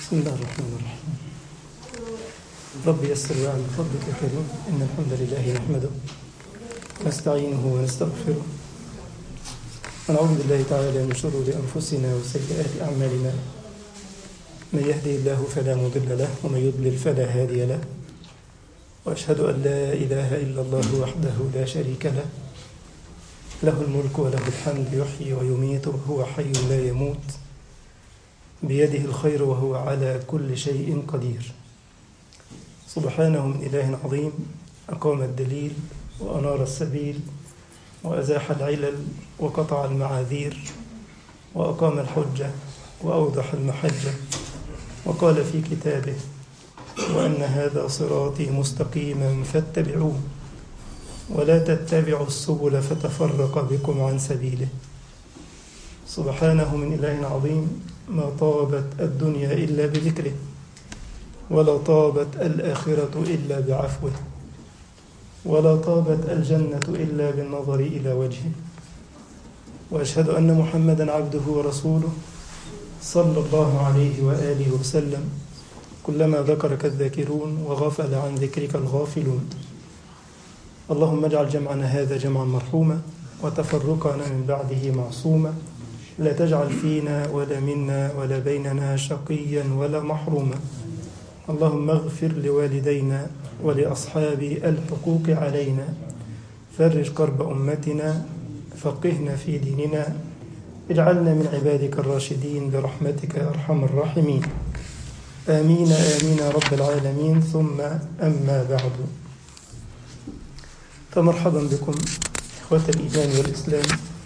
بسم الله الرحمن الرحيم رب يسر ويعلم بفضلك يا كريم إن الحمد لله نحمده نستعينه ونستغفره ونعوذ بالله تعالى من شرور أنفسنا وسيئات أعمالنا من يهدي الله فلا مضل له ومن يضلل فلا هادي له وأشهد أن لا إله إلا الله وحده لا شريك له له الملك وله الحمد يحيي ويميت وهو حي لا يموت بيده الخير وهو على كل شيء قدير سبحانه من إله عظيم أقام الدليل وأنار السبيل وأزاح العلل وقطع المعاذير وأقام الحجة وأوضح المحجة وقال في كتابه وأن هذا صراطي مستقيما فاتبعوه ولا تتبعوا السبل فتفرق بكم عن سبيله سبحانه من إله عظيم ما طابت الدنيا إلا بذكره ولا طابت الآخرة إلا بعفوه ولا طابت الجنة إلا بالنظر إلى وجهه وأشهد أن محمدا عبده ورسوله صلى الله عليه وآله وسلم كلما ذكرك الذاكرون وغفل عن ذكرك الغافلون اللهم اجعل جمعنا هذا جمعا مرحوما وتفرقنا من بعده معصوما لا تجعل فينا ولا منا ولا بيننا شقيا ولا محروما اللهم اغفر لوالدينا ولأصحاب الحقوق علينا فرج كرب أمتنا فقهنا في ديننا اجعلنا من عبادك الراشدين برحمتك يا أرحم الراحمين آمين آمين يا رب العالمين ثم أما بعد فمرحبا بكم إخوة الإيمان والإسلام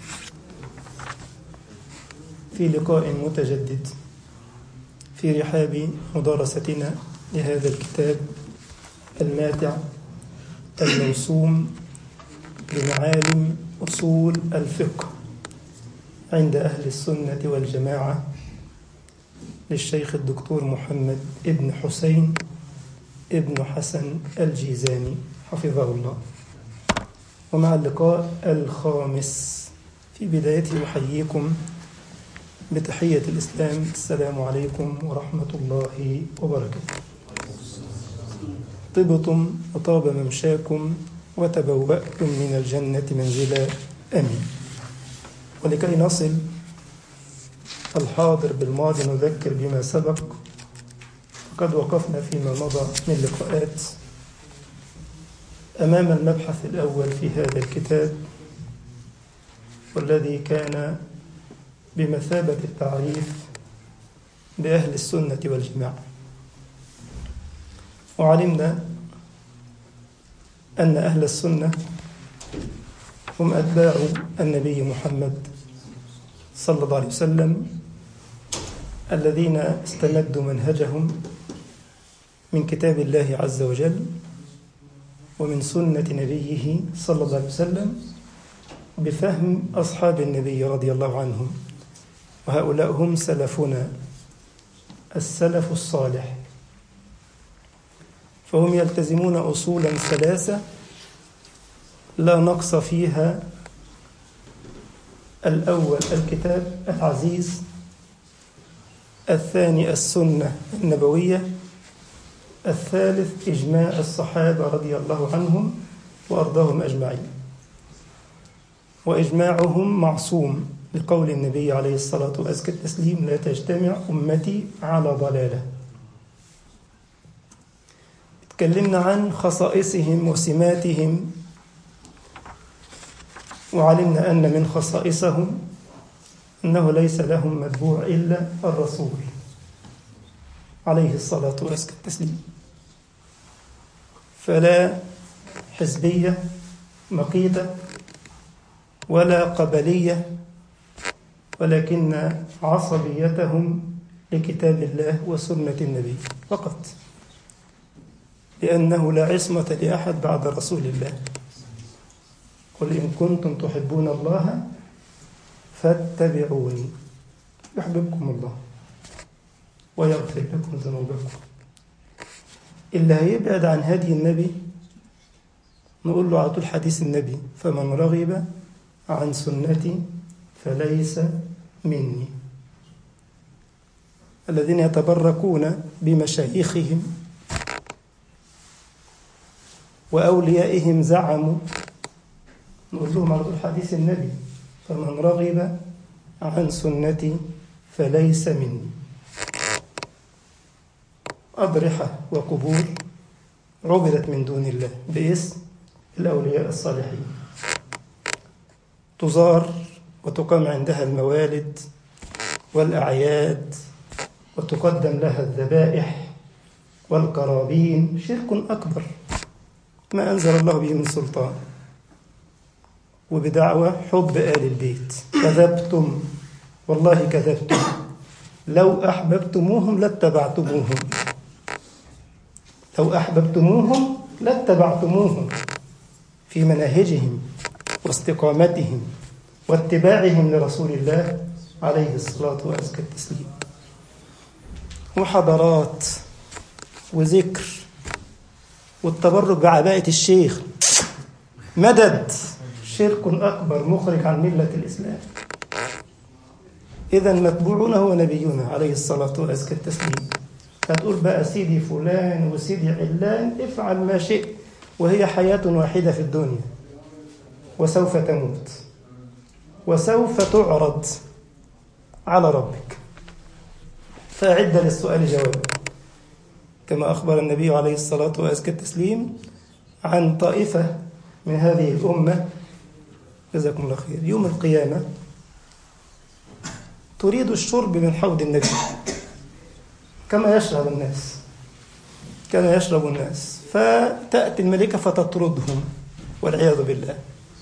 في لقاء متجدد في رحاب مدارستنا لهذا الكتاب الماتع الموسوم بمعالم أصول الفقه عند أهل السنة والجماعة للشيخ الدكتور محمد ابن حسين ابن حسن الجيزاني حفظه الله ومع اللقاء الخامس في بدايته أحييكم بتحية الإسلام السلام عليكم ورحمة الله وبركاته طبتم وطاب ممشاكم وتبوأتم من الجنة منزلا أمين ولكي نصل الحاضر بالماضي نذكر بما سبق فقد وقفنا فيما مضى من لقاءات أمام المبحث الأول في هذا الكتاب والذي كان بمثابة التعريف بأهل السنة والجماعة وعلمنا أن أهل السنة هم أتباع النبي محمد صلى الله عليه وسلم الذين استمدوا منهجهم من كتاب الله عز وجل ومن سنة نبيه صلى الله عليه وسلم بفهم أصحاب النبي رضي الله عنهم وهؤلاء هم سلفنا السلف الصالح فهم يلتزمون أصولا ثلاثة لا نقص فيها الأول الكتاب العزيز الثاني السنة النبوية الثالث إجماع الصحابة رضي الله عنهم وأرضاهم أجمعين وإجماعهم معصوم لقول النبي عليه الصلاة وأزكى التسليم لا تجتمع أمتي على ضلالة تكلمنا عن خصائصهم وسماتهم وعلمنا أن من خصائصهم أنه ليس لهم متبوع إلا الرسول عليه الصلاة وأزكى التسليم فلا حزبية مقيتة ولا قبلية ولكن عصبيتهم لكتاب الله وسنة النبي فقط لأنه لا عصمة لأحد بعد رسول الله قل إن كنتم تحبون الله فاتبعوني يحببكم الله ويغفر لكم ذنوبكم اللي هيبعد عن هدي النبي نقول له على طول حديث النبي فمن رغب عن سنتي فليس مني الذين يتبركون بمشايخهم وأوليائهم زعموا نقول لهم على طول حديث النبي فمن رغب عن سنتي فليس مني أضرحة وقبور عبدت من دون الله باسم الأولياء الصالحين تزار وتقام عندها الموالد والأعياد وتقدم لها الذبائح والقرابين شرك أكبر ما أنزل الله به من سلطان وبدعوى حب آل البيت كذبتم والله كذبتم لو أحببتموهم لاتبعتموهم لو أحببتموهم لاتبعتموهم في مناهجهم واستقامتهم واتباعهم لرسول الله عليه الصلاة وأزكى التسليم وحضرات وذكر والتبرك بعباءة الشيخ مدد شرك أكبر مخرج عن ملة الإسلام إذا متبوعنا هو نبينا عليه الصلاة وأزكى التسليم هتقول بقى سيدي فلان وسيدي علان افعل ما شئت وهي حياة واحدة في الدنيا وسوف تموت وسوف تعرض على ربك فأعد للسؤال جوابا كما أخبر النبي عليه الصلاة وأزكى التسليم عن طائفة من هذه الأمة جزاكم الله خير يوم القيامة تريد الشرب من حوض النبي كما يشرب الناس كما يشرب الناس فتأتي الملكة فتطردهم والعياذ بالله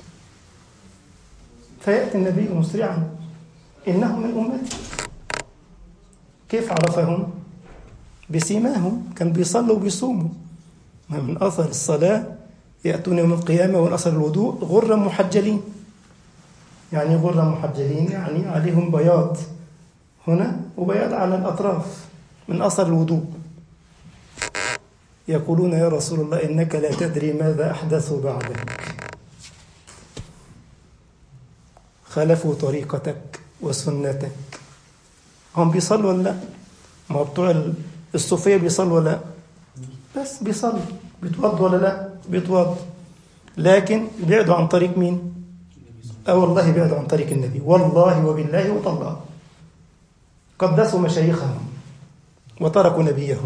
فيأتي النبي مسرعا إنهم من أمتي كيف عرفهم؟ بسيماهم كان بيصلوا وبيصوموا من أثر الصلاة يأتون يوم القيامة ومن أثر الوضوء غرا محجلين يعني غرا محجلين يعني عليهم بياض هنا وبياض على الأطراف من أثر الوضوء يقولون يا رسول الله إنك لا تدري ماذا أحدثوا بعدك خالفوا طريقتك وسنتك هم بيصلوا ولا لا؟ ما هو بتوع الصوفية بيصلوا ولا لا؟ بس بيصلوا بيتوضوا ولا لا؟ بيتوضوا لكن بعدوا عن طريق مين؟ أه والله بعدوا عن طريق النبي والله وبالله وطلع قدسوا مشايخهم وتركوا نبيهم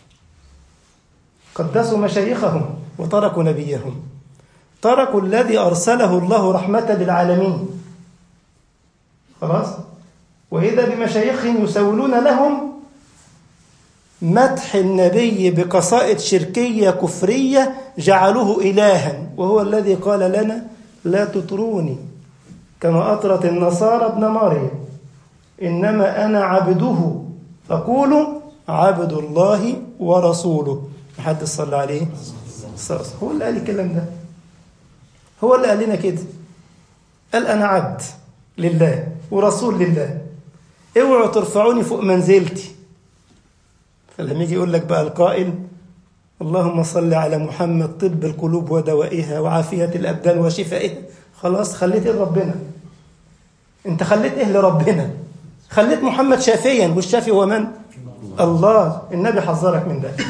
قدسوا مشايخهم وتركوا نبيهم تركوا الذي أرسله الله رحمة للعالمين خلاص وإذا بمشايخهم يسولون لهم مدح النبي بقصائد شركية كفرية جعلوه إلها وهو الذي قال لنا لا تطروني كما أطرت النصارى ابن مريم إنما أنا عبده فقولوا عبد الله ورسوله محد صلى عليه هو اللي قال الكلام ده هو اللي قال لنا كده قال أنا عبد لله ورسول لله اوعوا ترفعوني فوق منزلتي فلما يجي يقول لك بقى القائل اللهم صل على محمد طب القلوب ودوائها وعافية الأبدان وشفائها خلاص خليت ايه لربنا انت خليت ايه لربنا خليت محمد شافيا والشافي هو من الله النبي حذرك من ده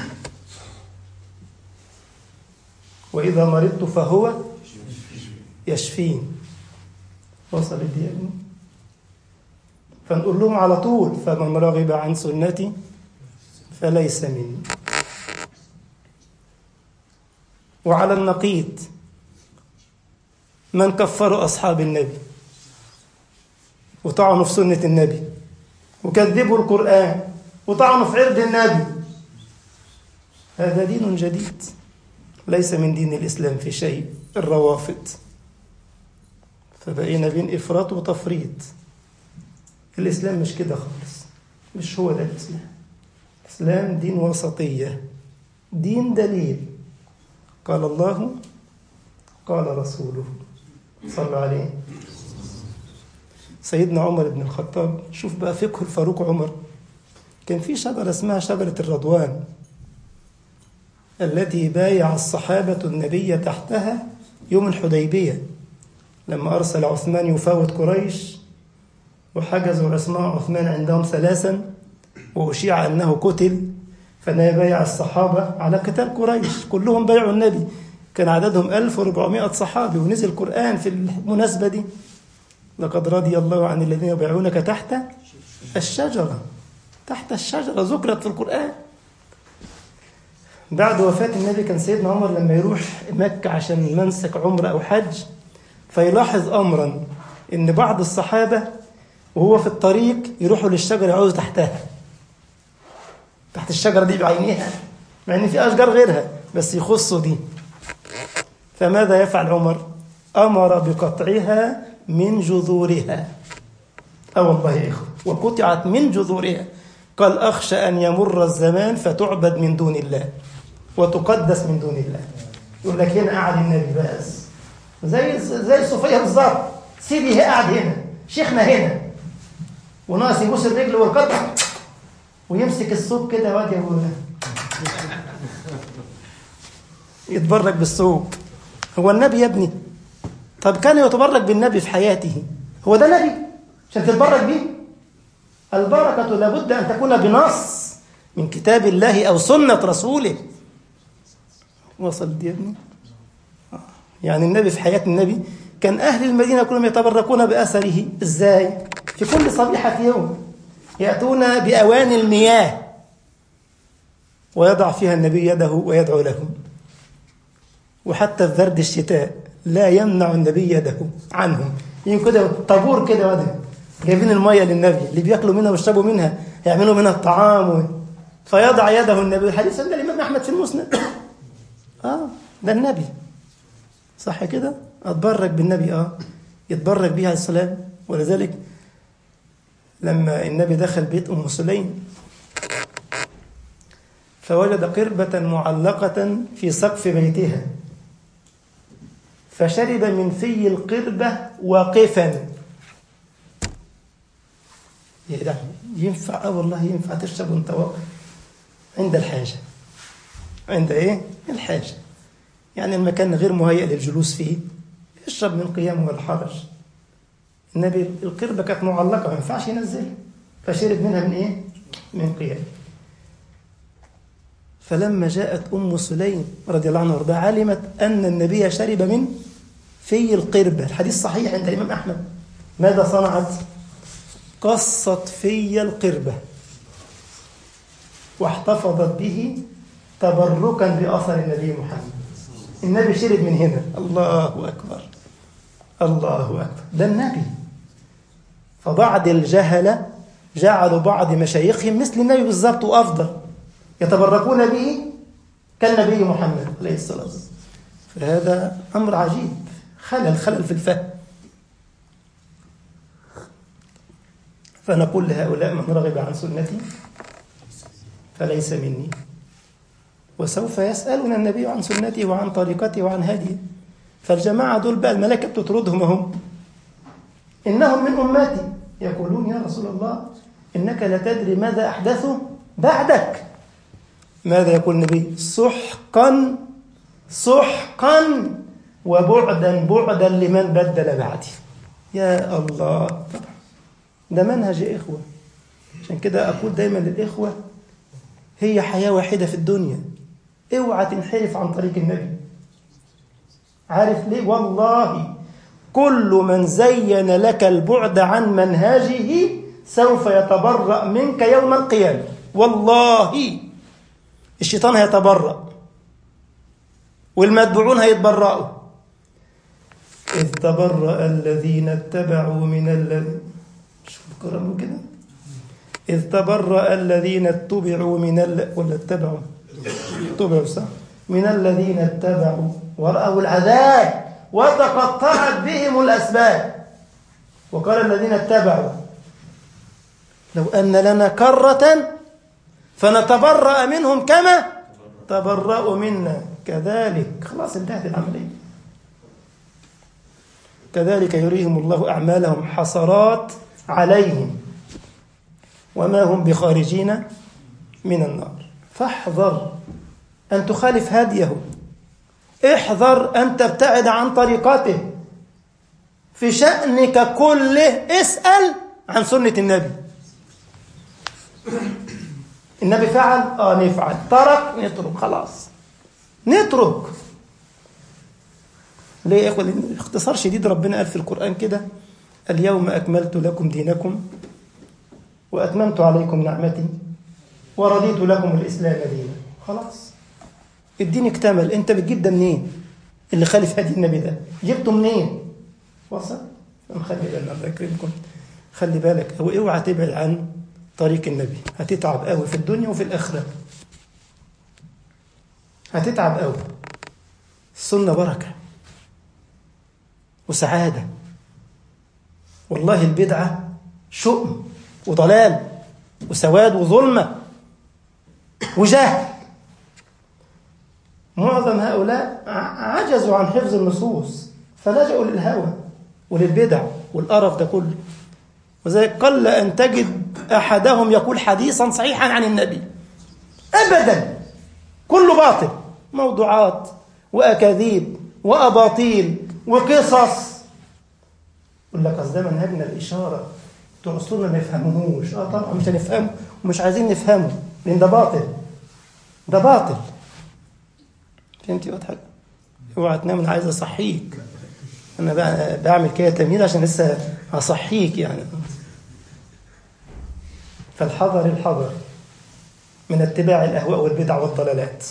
وإذا مرضت فهو يشفين وصل دي يا ابني فنقول لهم على طول فمن رغب عن سنتي فليس مني وعلى النقيض من كفروا أصحاب النبي وطعنوا في سنة النبي وكذبوا القرآن وطعنوا في عرض النبي هذا دين جديد ليس من دين الإسلام في شيء الروافض فبقينا بين إفراط وتفريط الإسلام مش كده خالص مش هو ده الإسلام الإسلام دين وسطية دين دليل قال الله قال رسوله صلى عليه سيدنا عمر بن الخطاب شوف بقى فقه الفاروق عمر كان في شجرة اسمها شجرة الرضوان التي بايع الصحابة النبي تحتها يوم الحديبية لما أرسل عثمان يفاوض قريش وحجزوا عثمان عثمان عندهم ثلاثا وأشيع أنه قتل فالنبي بايع الصحابة على قتال قريش كلهم بايعوا النبي كان عددهم 1400 صحابي ونزل القرآن في المناسبة دي لقد رضي الله عن الذين يبايعونك تحت الشجرة تحت الشجرة ذكرت في القرآن بعد وفاة النبي كان سيدنا عمر لما يروح مكة عشان منسك عمرة أو حج فيلاحظ أمرا إن بعض الصحابة وهو في الطريق يروحوا للشجرة يقعدوا تحتها تحت الشجرة دي بعينيها مع إن في أشجار غيرها بس يخصوا دي فماذا يفعل عمر؟ أمر بقطعها من جذورها أه والله يا إخوة وقطعت من جذورها قال أخشى أن يمر الزمان فتعبد من دون الله وتقدس من دون الله يقول لك هنا قعد النبي بس زي زي صوفيا بالظبط سيدي قاعد هنا شيخنا هنا وناقص يبوس الرجل والقطع ويمسك الصوب كده واد يا ابونا يتبرك بالصوب هو النبي يا ابني طب كان يتبرك بالنبي في حياته هو ده نبي عشان تتبرك بيه البركة لابد أن تكون بنص من كتاب الله أو سنة رسوله وصل دي يا ابني يعني النبي في حياة النبي كان أهل المدينة كلهم يتبركون بأثره إزاي في كل صبيحة يوم يأتون بأواني المياه ويضع فيها النبي يده ويدعو لهم وحتى في برد الشتاء لا يمنع النبي يده عنهم يمكن كده طابور كده وده جايبين الميه للنبي اللي بياكلوا منها ويشربوا منها يعملوا منها الطعام و... فيضع يده النبي الحديث عند الامام احمد في المسند اه ده النبي صح كده اتبرك بالنبي اه يتبرك به عليه السلام ولذلك لما النبي دخل بيت ام سليم فوجد قربة معلقة في سقف بيتها فشرب من في القربة واقفا ينفع اه والله ينفع تشرب وانت واقف عند الحاجة عند ايه؟ الحاجة يعني المكان غير مهيأ للجلوس فيه اشرب من قيام ولا حرج النبي القربة كانت معلقة ما ينفعش ينزلها فشرب منها من ايه؟ من قيام فلما جاءت أم سليم رضي الله عنها وارضاها علمت أن النبي شرب من في القربة الحديث صحيح عند الإمام أحمد ماذا صنعت؟ قصت في القربة واحتفظت به تبركا بأثر النبي محمد النبي شرب من هنا الله أكبر الله أكبر ده النبي فبعض الجهلة جعلوا بعض مشايخهم مثل النبي بالضبط وأفضل يتبركون به كالنبي محمد عليه الصلاة والسلام فهذا أمر عجيب خلل خلل في الفهم فنقول لهؤلاء من رغب عن سنتي فليس مني وسوف يسألنا النبي عن سنتي وعن طريقتي وعن هدي فالجماعة دول بقى الملائكة بتطردهم هم إنهم من أمتي يقولون يا رسول الله إنك لا تدري ماذا أحدثوا بعدك ماذا يقول النبي سحقا سحقا وبعدا بعدا لمن بدل بعدي يا الله طبعا ده منهج يا إخوة عشان كده أقول دايما للإخوة هي حياة واحدة في الدنيا اوعى تنحرف عن طريق النبي عارف ليه والله كل من زين لك البعد عن منهجه سوف يتبرأ منك يوم القيامة والله الشيطان هيتبرأ والمتبوعون هيتبرأوا إذ تبرأ الذين اتبعوا من الذين شوف كرموا كده إذ تبرأ الذين اتبعوا من ال... ولا اتبعوا اتبعوا صح من الذين اتبعوا ورأوا العذاب وتقطعت بهم الأسباب وقال الذين اتبعوا لو أن لنا كرة فنتبرأ منهم كما تبرأوا منا كذلك خلاص انتهت العملية كذلك يريهم الله أعمالهم حسرات عليهم وما هم بخارجين من النار فاحذر أن تخالف هديه احذر أن تبتعد عن طريقته في شأنك كله اسأل عن سنة النبي النبي فعل اه نفعل ترك نترك خلاص نترك ليه يا اخوة اختصار شديد ربنا قال في القرآن كده اليوم أكملت لكم دينكم وأتممت عليكم نعمتي ورضيت لكم الإسلام دينا خلاص الدين اكتمل انت بتجيب ده منين اللي خالف هدي النبي ده جبته منين وصل خلي بالك الله يكرمكم خلي بالك او اوعى تبعد عن طريق النبي هتتعب قوي في الدنيا وفي الاخره هتتعب قوي السنه بركه وسعاده والله البدعه شؤم وضلال وسواد وظلمه وجهل معظم هؤلاء عجزوا عن حفظ النصوص فلجأوا للهوى وللبدع والقرف ده كله وذلك قل أن تجد أحدهم يقول حديثا صحيحا عن النبي أبدا كله باطل موضوعات وأكاذيب وأباطيل وقصص يقول لك أصل ده منهجنا الإشارة بتوع أصولنا ما يفهموهوش اه طبعا مش هنفهمه ومش عايزين نفهمه لأن ده باطل ده باطل فهمتي وضحك اوعى تنام انا عايز اصحيك انا بعمل كده تمهيد عشان لسه اصحيك يعني فالحذر الحذر من اتباع الاهواء والبدع والضلالات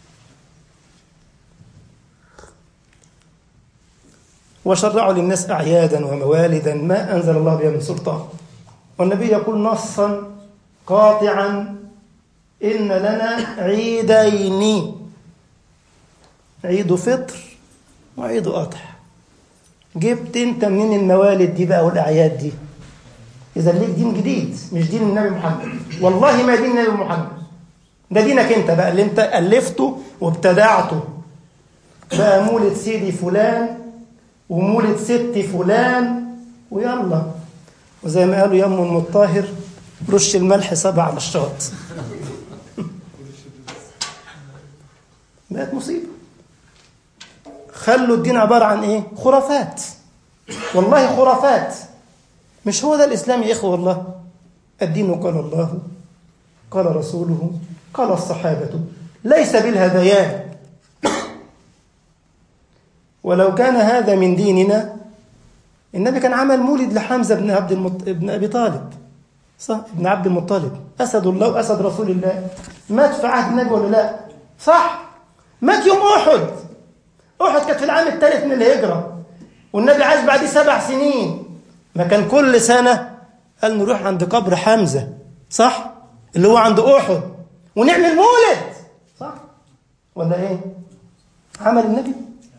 وشرعوا للناس اعيادا وموالدا ما انزل الله بها من سلطان والنبي يقول نصا قاطعا ان لنا عيدين عيد فطر وعيد أضحى جبت انت منين الموالد دي بقى والأعياد دي إذا ليك دين جديد مش دين النبي محمد والله ما دين النبي محمد ده دينك انت بقى اللي انت ألفته وابتدعته بقى مولد سيدي فلان ومولد ست فلان ويلا وزي ما قالوا يا ام المطهر رش الملح سبع على الشاط بقت مصيبه خلوا الدين عبارة عن إيه؟ خرافات والله خرافات مش هو ده الإسلام يا إخوة والله الدين قال الله قال رسوله قال الصحابة ليس بالهذيان ولو كان هذا من ديننا النبي كان عمل مولد لحمزة بن عبد المط... ابن أبي طالب صح ابن عبد المطلب أسد الله وأسد رسول الله مات في عهد النبي ولا لا صح مات يوم أحد أحد كانت في العام الثالث من الهجرة والنبي عاش بعديه سبع سنين ما كان كل سنة قال نروح عند قبر حمزة صح اللي هو عند أحد ونعمل مولد صح ولا إيه عمل النبي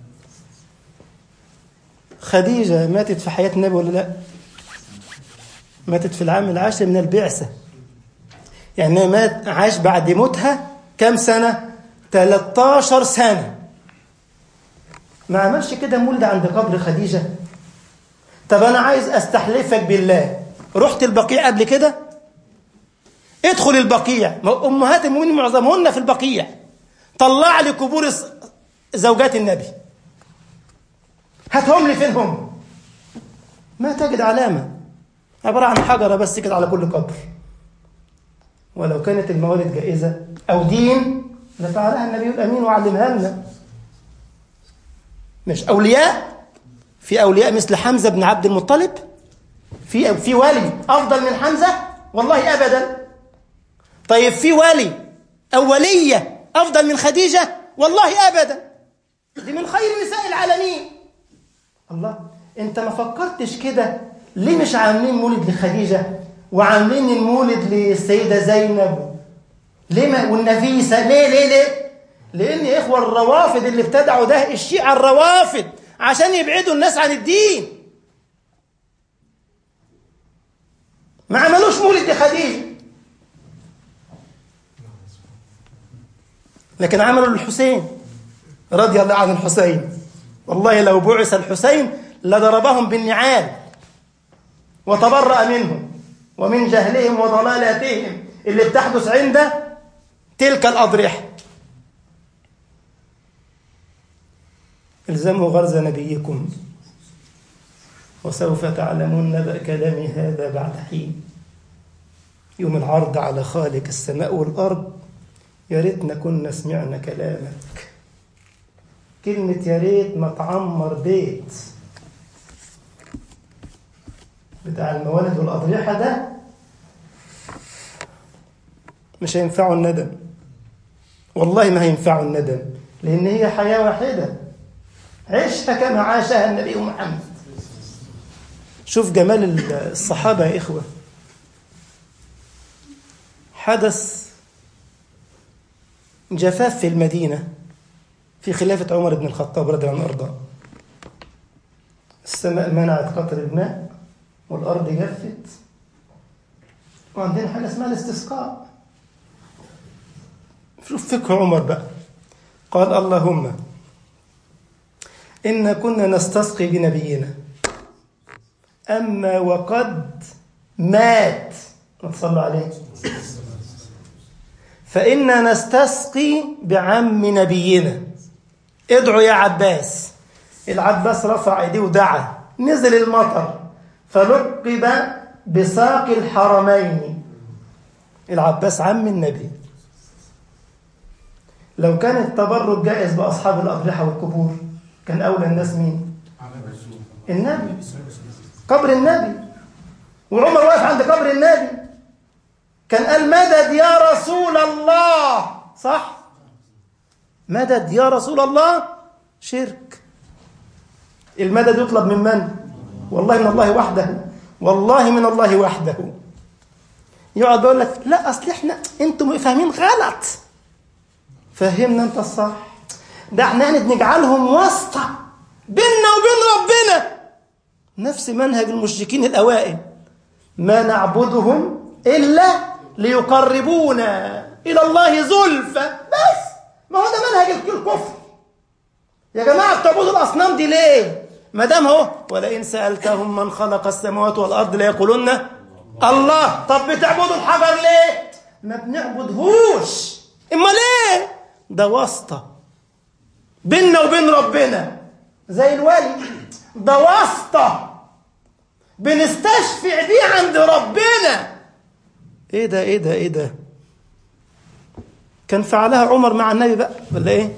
خديجة ماتت في حياة النبي ولا لا ماتت في العام العاشر من البعثة يعني مات عاش بعد موتها كم سنة 13 سنة ما عملش كده مولد عند قبر خديجة طب أنا عايز أستحلفك بالله رحت البقيع قبل كده ادخل البقيع أمهات المؤمنين معظمهن في البقيع طلع لي قبور زوجات النبي هاتهم لي فين هم ما تجد علامة عبارة عن حجرة بس كده على كل قبر ولو كانت الموالد جائزة أو دين لفعلها النبي الأمين وعلمها لنا مش أولياء في أولياء مثل حمزة بن عبد المطلب في في ولي أفضل من حمزة والله أبدا طيب في ولي أو ولية أفضل من خديجة والله أبدا دي من خير نساء العالمين الله أنت ما فكرتش كده ليه مش عاملين مولد لخديجة وعاملين المولد للسيدة زينب ليه ما والنفيسة ليه ليه ليه لأن يا إخوة الروافد اللي ابتدعوا ده الشيعة الروافد عشان يبعدوا الناس عن الدين ما عملوش مولد لخديجة لكن عملوا للحسين رضي الله عن الحسين والله لو بعث الحسين لضربهم بالنعال وتبرأ منهم ومن جهلهم وضلالاتهم اللي بتحدث عند تلك الأضرحة الزموا غرز نبيكم وسوف تعلمون نبأ كلامي هذا بعد حين يوم العرض على خالق السماء والأرض يا ريتنا كنا سمعنا كلامك كلمة يا ريت ما تعمر بيت بتاع الموالد والأضرحة ده مش هينفعه الندم والله ما هينفعه الندم لأن هي حياة واحدة عشها كما عاشها النبي محمد شوف جمال الصحابة يا إخوة حدث جفاف في المدينة في خلافة عمر بن الخطاب رضي الله عنه وارضاه السماء منعت قطر الماء والأرض جفت وعندنا حاجة اسمها الاستسقاء شوف فقه عمر بقى قال اللهم إن كنا نستسقي بنبينا أما وقد مات نتصلى عليه فإنا نستسقي بعم نبينا ادعوا يا عباس العباس رفع ايديه ودعا نزل المطر فلقب بساق الحرمين العباس عم النبي لو كان التبرك جائز بأصحاب الأضرحة والقبور كان أولى الناس مين؟ النبي قبر النبي وعمر واقف عند قبر النبي كان قال مدد يا رسول الله صح مدد يا رسول الله شرك المدد يطلب من من والله من الله وحده والله من الله وحده يقعد يقول لك لا اصل احنا انتم فاهمين غلط فهمنا انت الصح ده احنا نجعلهم واسطه بيننا وبين ربنا نفس منهج المشركين الاوائل ما نعبدهم الا ليقربونا الى الله زلفى بس ما هو ده منهج الكفر يا جماعه بتعبدوا الاصنام دي ليه ما دام هو ولئن سالتهم من خلق السماوات والارض ليقولن الله طب بتعبدوا الحجر ليه ما بنعبدهوش امال ايه ده واسطه بيننا وبين ربنا زي الولي ده واسطه بنستشفع بيه عند ربنا ايه ده ايه ده ايه ده كان فعلها عمر مع النبي بقى ولا ايه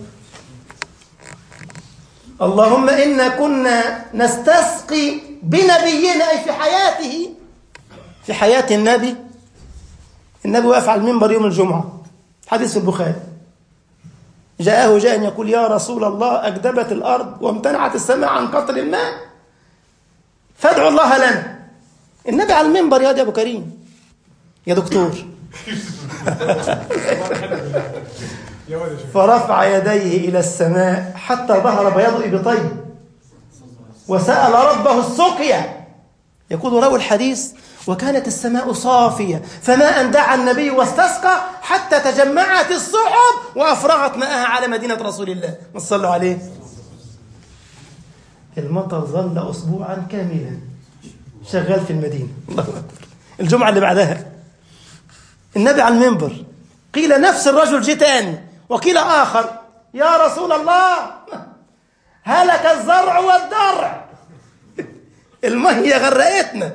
اللهم إنا كنا نستسقي بنبينا أي في حياته في حياة النبي النبي واقف على المنبر يوم الجمعة حديث في البخاري جاءه جاء يقول يا رسول الله أكدبت الأرض وامتنعت السماء عن قطر الماء فادعوا الله لنا النبي على المنبر يا دي أبو كريم يا دكتور فرفع يديه إلى السماء حتى ظهر بياض إبطيه وسأل ربه السقيا يقول راوي الحديث وكانت السماء صافية فما أن دعا النبي واستسقى حتى تجمعت السحب وأفرغت ماءها على مدينة رسول الله ما صلوا عليه المطر ظل أسبوعا كاملا شغال في المدينة الله أكبر الجمعة اللي بعدها النبي على المنبر قيل نفس الرجل جه تاني وقيل آخر يا رسول الله هلك الزرع والدرع المية غرقتنا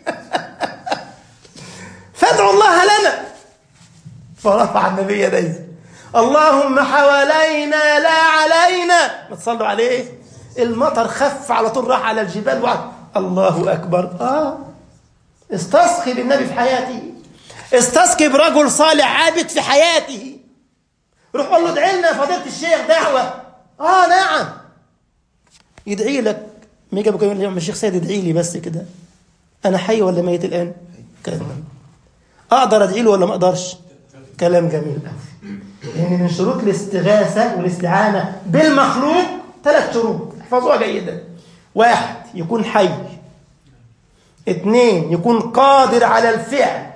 فادعوا الله لنا فرفع النبي يديه اللهم حوالينا لا علينا ما تصلوا عليه المطر خف على طول راح على الجبال وعد. الله أكبر آه استسقي بالنبي في حياته استسقي برجل صالح عابد في حياته روح قول له ادعي لنا يا فضيله الشيخ دعوه اه نعم يدعي لك ما يجي ابو كريم يا الشيخ سيد ادعي لي بس كده انا حي ولا ميت الان كلام اقدر ادعي له ولا ما اقدرش كلام جميل قوي لان من شروط الاستغاثه والاستعانه بالمخلوق ثلاث شروط احفظوها جيدا واحد يكون حي اثنين يكون قادر على الفعل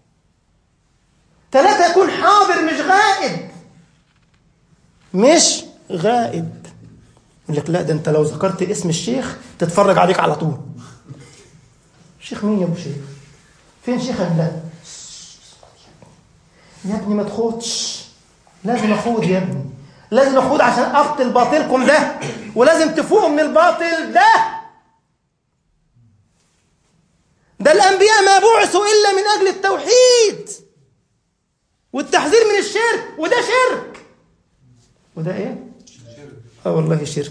ثلاثة يكون حاضر مش غائب مش غائب يقول لك لا ده انت لو ذكرت اسم الشيخ تتفرج عليك على طول شيخ مين يا ابو شيخ فين شيخك ده يا ابني ما تخوضش لازم اخوض يا ابني لازم اخوض عشان ابطل باطلكم ده ولازم تفوقوا من الباطل ده ده الأنبياء ما بعثوا إلا من أجل التوحيد والتحذير من الشرك وده شرك وده إيه؟ آه والله شرك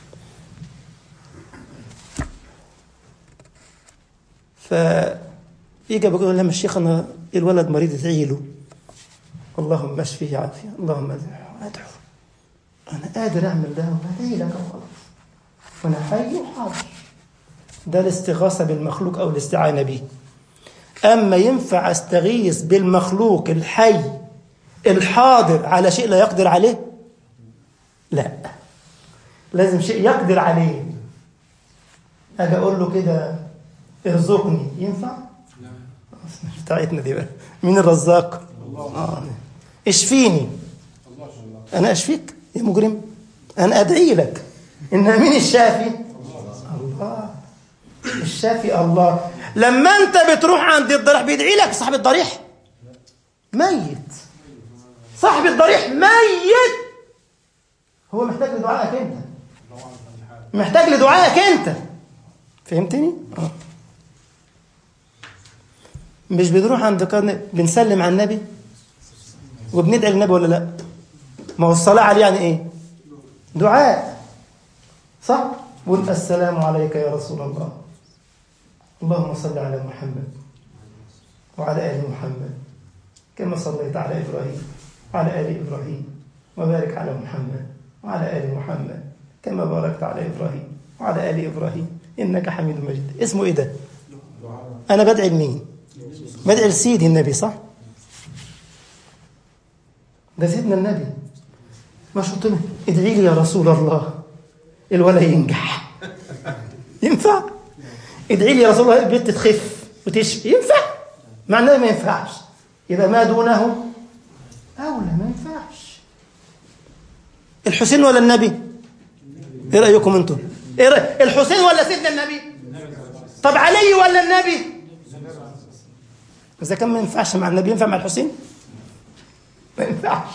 فيجي بقول لما الشيخ أنا الولد مريض ادعي له اللهم اشفيه عافية اللهم ادعو أنا قادر أعمل ده وهدعي لك وخلاص وأنا حي وحاضر ده الاستغاثة بالمخلوق أو الاستعانة به أما ينفع أستغيث بالمخلوق الحي الحاضر على شيء لا يقدر عليه لا لازم شيء يقدر عليه أجي أقول له كده ارزقني ينفع؟ مش بتاعتنا دي بقى مين الرزاق؟ آه. اشفيني أنا أشفيك يا مجرم أنا أدعي لك إن مين الشافي؟ الله الشافي الله لما أنت بتروح عند الضريح بيدعي لك صاحب الضريح ميت صاحب الضريح ميت هو محتاج لدعائك أنت محتاج لدعائك أنت فهمتني؟ آه. مش بنروح عند قرن بنسلم على النبي وبندعي للنبي ولا لا؟ ما هو الصلاة عليه يعني ايه؟ دعاء صح؟ قل السلام عليك يا رسول الله اللهم صل على محمد وعلى آل محمد كما صليت على إبراهيم وعلى آل إبراهيم وبارك على محمد وعلى آل محمد كما باركت على إبراهيم وعلى آل إبراهيم إنك حميد مجيد اسمه إيه ده؟ أنا بدعي لمين؟ بدعي لسيدي النبي صح؟ ده سيدنا النبي مش قلت له ادعي لي يا رسول الله الولا ينجح ينفع ادعي لي يا رسول الله البنت تخف وتشفي ينفع معناه ما ينفعش يبقى ما دونه اولى ما ينفعش الحسين ولا النبي ايه رايكم انتم ايه رأي؟ الحسين ولا سيدنا النبي طب علي ولا النبي اذا كان ما ينفعش مع النبي ينفع مع الحسين ما ينفعش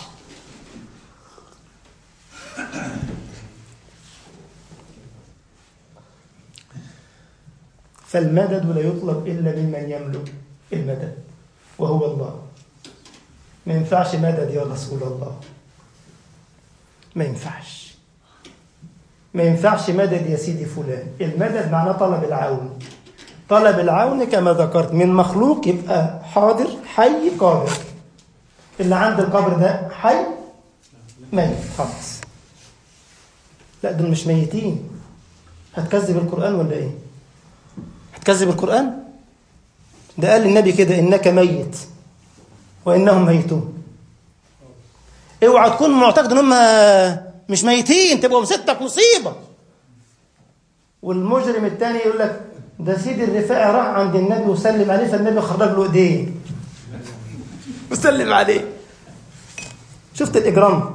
فالمدد لا يطلب إلا ممن يملك المدد وهو الله ما ينفعش مدد يا رسول الله ما ينفعش ما ينفعش مدد يا سيدي فلان المدد معناه طلب العون طلب العون كما ذكرت من مخلوق يبقى حاضر حي قادر اللي عند القبر ده حي ميت خلاص لا دول مش ميتين هتكذب القرآن ولا ايه هتكذب القرآن ده قال للنبي كده إنك ميت وإنهم ميتون اوعى تكون معتقد ان هم مش ميتين تبقوا مسكتك مصيبة والمجرم الثاني يقول لك ده سيدي الرفاعي راح عند النبي وسلم عليه فالنبي خرج له ايديه وسلم عليه شفت الإجرام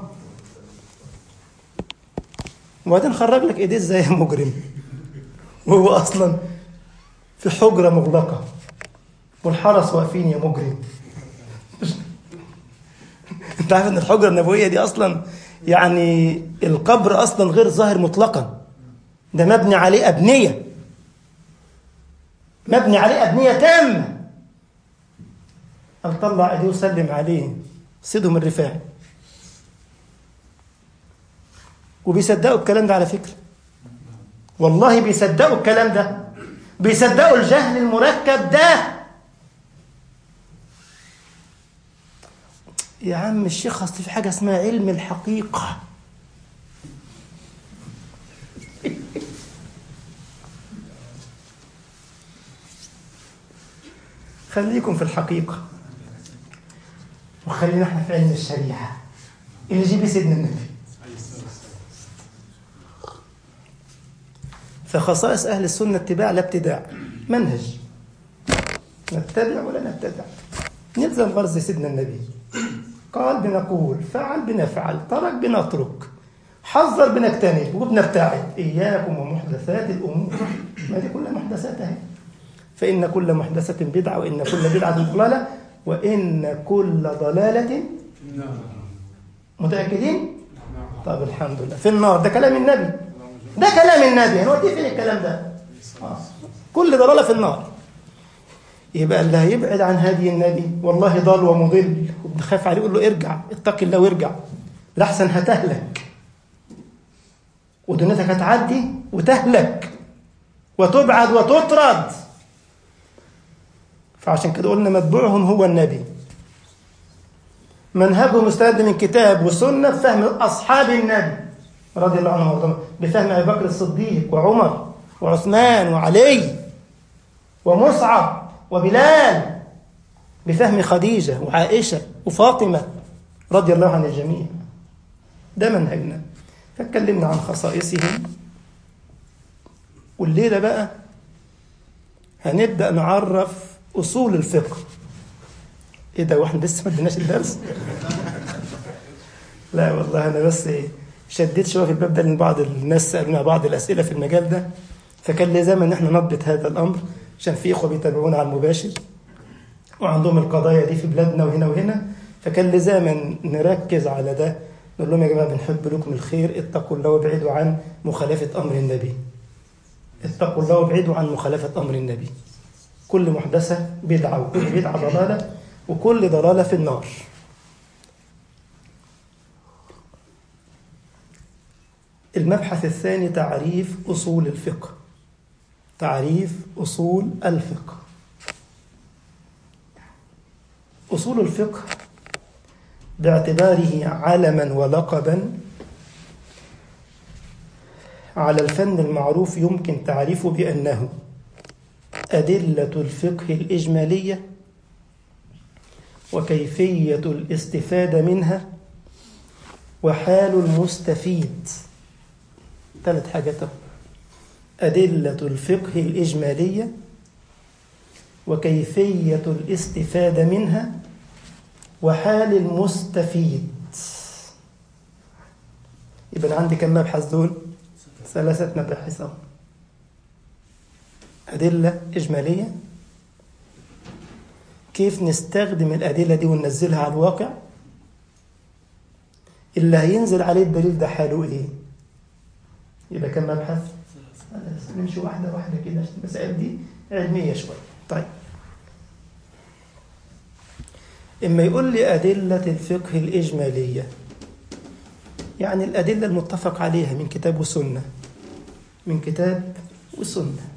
وبعدين خرج لك ايديه ازاي يا مجرم وهو اصلا في حجرة مغلقة والحرس واقفين يا مجرم انت عارف ان الحجرة النبوية دي اصلا يعني القبر اصلا غير ظاهر مطلقا ده مبني عليه ابنية مبني عليه ابنية تامة قال طلع ايديه وسلم عليه سيدهم الرفاعي وبيصدقوا الكلام ده على فكرة والله بيصدقوا الكلام ده بيصدقوا الجهل المركب ده يا عم الشيخ اصل في حاجه اسمها علم الحقيقه خليكم في الحقيقه وخلينا احنا في علم الشريعه اللي يجيب سيدنا النبي فخصائص أهل السنة اتباع لا ابتداع منهج نتبع ولا نبتدع نلزم غرز سيدنا النبي قال بنقول فعل بنفعل ترك بنترك حذر بنجتنب وبنبتعد إياكم ومحدثات الأمور ما دي كلها محدثات اهي فإن كل محدثة بدعة وإن كل بدعة ضلالة وإن كل ضلالة متأكدين؟ طب الحمد لله في النار ده كلام النبي ده كلام النبي هنوديه فين الكلام ده آه. كل ضلالة في النار يبقى اللي هيبعد عن هدي النبي والله ضال ومضل وبنخاف عليه يقول له ارجع اتق الله وارجع لحسن هتهلك ودنيتك هتعدي وتهلك وتبعد وتطرد فعشان كده قلنا متبوعهم هو النبي منهجه مستند من كتاب وسنة بفهم أصحاب النبي رضي الله عنهم وارضاهم بفهم أبي بكر الصديق وعمر وعثمان وعلي ومصعب وبلال بفهم خديجة وعائشة وفاطمة رضي الله عن الجميع ده منهجنا فاتكلمنا عن خصائصهم والليلة بقى هنبدأ نعرف أصول الفقه إيه ده واحنا لسه ما بدناش الدرس لا والله أنا بس شديت شوية في الباب ده لأن بعض الناس سألونا بعض الأسئلة في المجال ده فكان لازم إن احنا نضبط هذا الأمر عشان في إخوة بيتابعونا على المباشر وعندهم القضايا دي في بلادنا وهنا وهنا فكان لزاما نركز على ده نقول لهم يا جماعة بنحب لكم الخير اتقوا الله وابعدوا عن مخالفة أمر النبي اتقوا الله وابعدوا عن مخالفة أمر النبي كل محدثة بدعة وكل بدعة ضلالة وكل ضلالة في النار المبحث الثاني تعريف أصول الفقه تعريف أصول الفقه أصول الفقه باعتباره علما ولقبا على الفن المعروف يمكن تعريفه بأنه أدلة الفقه الإجمالية وكيفية الاستفادة منها وحال المستفيد ثلاث حاجات أدلة الفقه الإجمالية وكيفية الاستفادة منها وحال المستفيد يبقى عندي كم مبحث دول ثلاثة مباحث أهو أدلة إجمالية كيف نستخدم الأدلة دي وننزلها على الواقع اللي هينزل عليه الدليل ده حاله إيه يبقى كم مبحث نمشي واحدة واحدة كده عشان المسائل دي علمية شوية طيب إما يقول لي أدلة الفقه الإجمالية يعني الأدلة المتفق عليها من كتاب وسنة من كتاب وسنة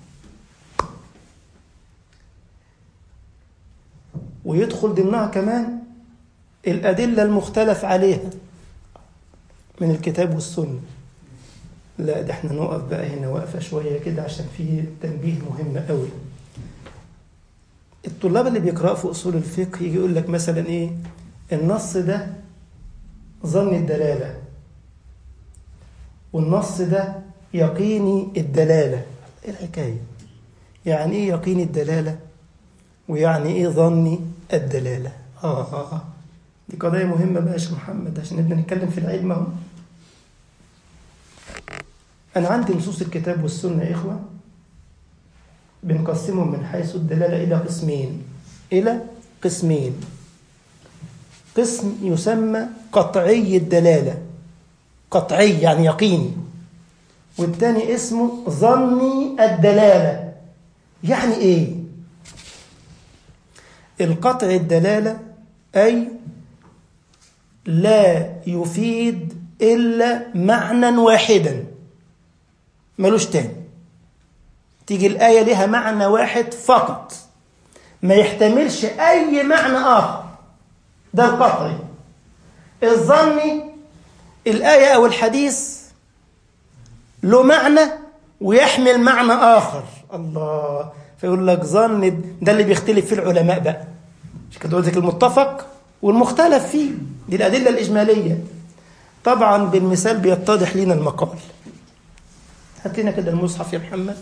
ويدخل ضمنها كمان الأدلة المختلف عليها من الكتاب والسنة لا ده احنا نقف بقى هنا وقفة شوية كده عشان في تنبيه مهم قوي الطلاب اللي بيقرأوا في أصول الفقه يجي يقول لك مثلا إيه النص ده ظن الدلالة والنص ده يقيني الدلالة إيه الحكاية يعني إيه يقيني الدلالة ويعني إيه ظني الدلالة آه آه آه دي قضية مهمة بقى يا شيخ محمد عشان نبدأ نتكلم في العلم أهو أنا عندي نصوص الكتاب والسنة يا إخوة بنقسمهم من حيث الدلالة إلى قسمين إلى قسمين قسم يسمى قطعي الدلالة قطعي يعني يقيني والتاني اسمه ظني الدلالة يعني إيه القطع الدلالة أي لا يفيد إلا معنى واحدا ملوش تاني تيجي الآية لها معنى واحد فقط ما يحتملش أي معنى آخر ده القطعي الظني الآية أو الحديث له معنى ويحمل معنى آخر الله فيقول لك ظن ده اللي بيختلف فيه العلماء بقى مش كده قلت المتفق والمختلف فيه دي الأدلة الإجمالية طبعا بالمثال بيتضح لنا المقال هات لنا كده المصحف يا محمد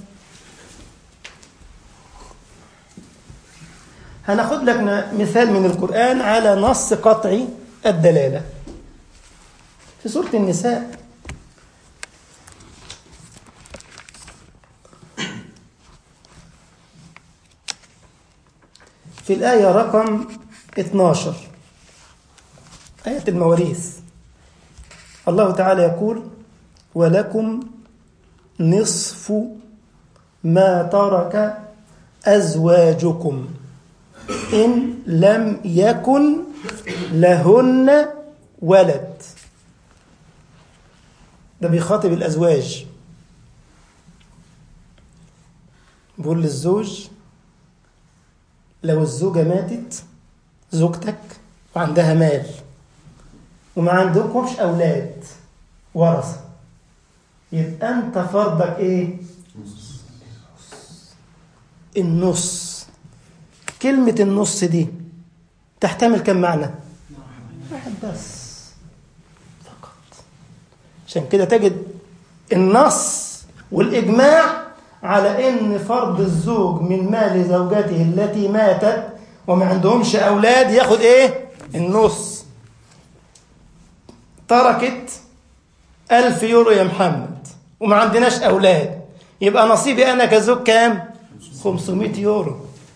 هناخد لك مثال من القرآن على نص قطعي الدلالة في سورة النساء في الآية رقم 12 آية المواريث الله تعالى يقول ولكم نصف ما ترك أزواجكم إن لم يكن لهن ولد ده بيخاطب الأزواج بيقول للزوج لو الزوجة ماتت زوجتك وعندها مال وما عندكمش أولاد ورثة يبقى أنت فرضك إيه؟ النص كلمة النص دي تحتمل كم معنى؟ واحد بس فقط عشان كده تجد النص والإجماع على إن فرض الزوج من مال زوجته التي ماتت وما عندهمش أولاد ياخد إيه؟ النص تركت ألف يورو يا محمد وما عندناش أولاد يبقى نصيبي أنا كزوج كام؟ 500 يورو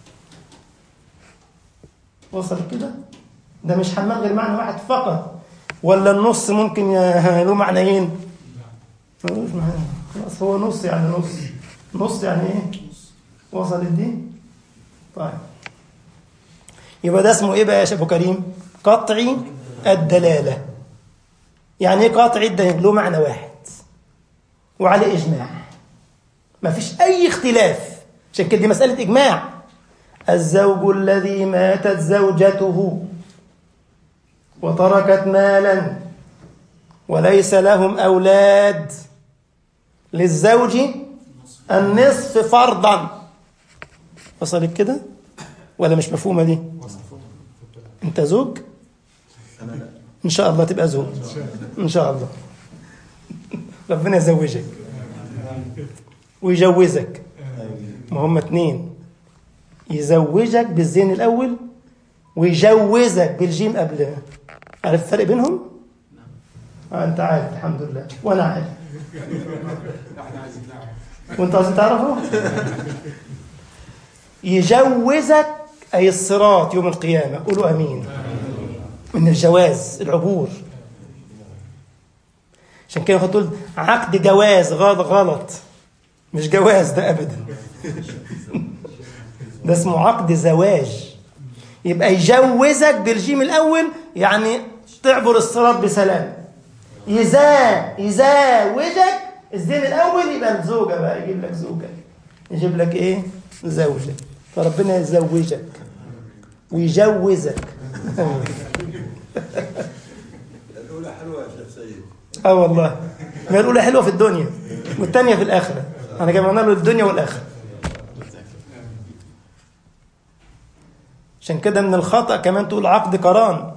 وصل كده؟ ده مش حمال غير معنى واحد فقط ولا النص ممكن ي- له معنيين؟ ملوش معنى خلاص هو نص يعني نص نص يعني ايه؟ وصلت دي؟ طيب يبقى ده اسمه ايه بقى يا ابو كريم؟ قطعي الدلاله يعني ايه قاطع الدليل له معنى واحد وعليه اجماع ما فيش اي اختلاف عشان كده دي مساله اجماع الزوج الذي ماتت زوجته وتركت مالا وليس لهم اولاد للزوج النصف فرضا وصلت كده ولا مش مفهومه دي انت زوج ان شاء الله تبقى زوج ان شاء الله ربنا يزوجك ويجوزك ما هم اتنين يزوجك بالزين الاول ويجوزك بالجيم قبلها عارف الفرق بينهم آه انت عارف الحمد لله وانا عارف وانت عايز تعرفه يجوزك اي الصراط يوم القيامه قولوا امين من الجواز العبور عشان كده تقول عقد جواز غلط غلط مش جواز ده ابدا ده اسمه عقد زواج يبقى يجوزك بالجيم الاول يعني تعبر الصراط بسلام يزا يزاوجك الزين الاول يبقى الزوجه بقى يجيب لك زوجه يجيب لك ايه زوجه فربنا يزوجك ويجوزك الأولى حلوة يا شيخ سيد اه والله ما الاولى حلوه في الدنيا والثانيه في الاخره انا جمعنا له الدنيا والاخره عشان كده من الخطا كمان تقول عقد قران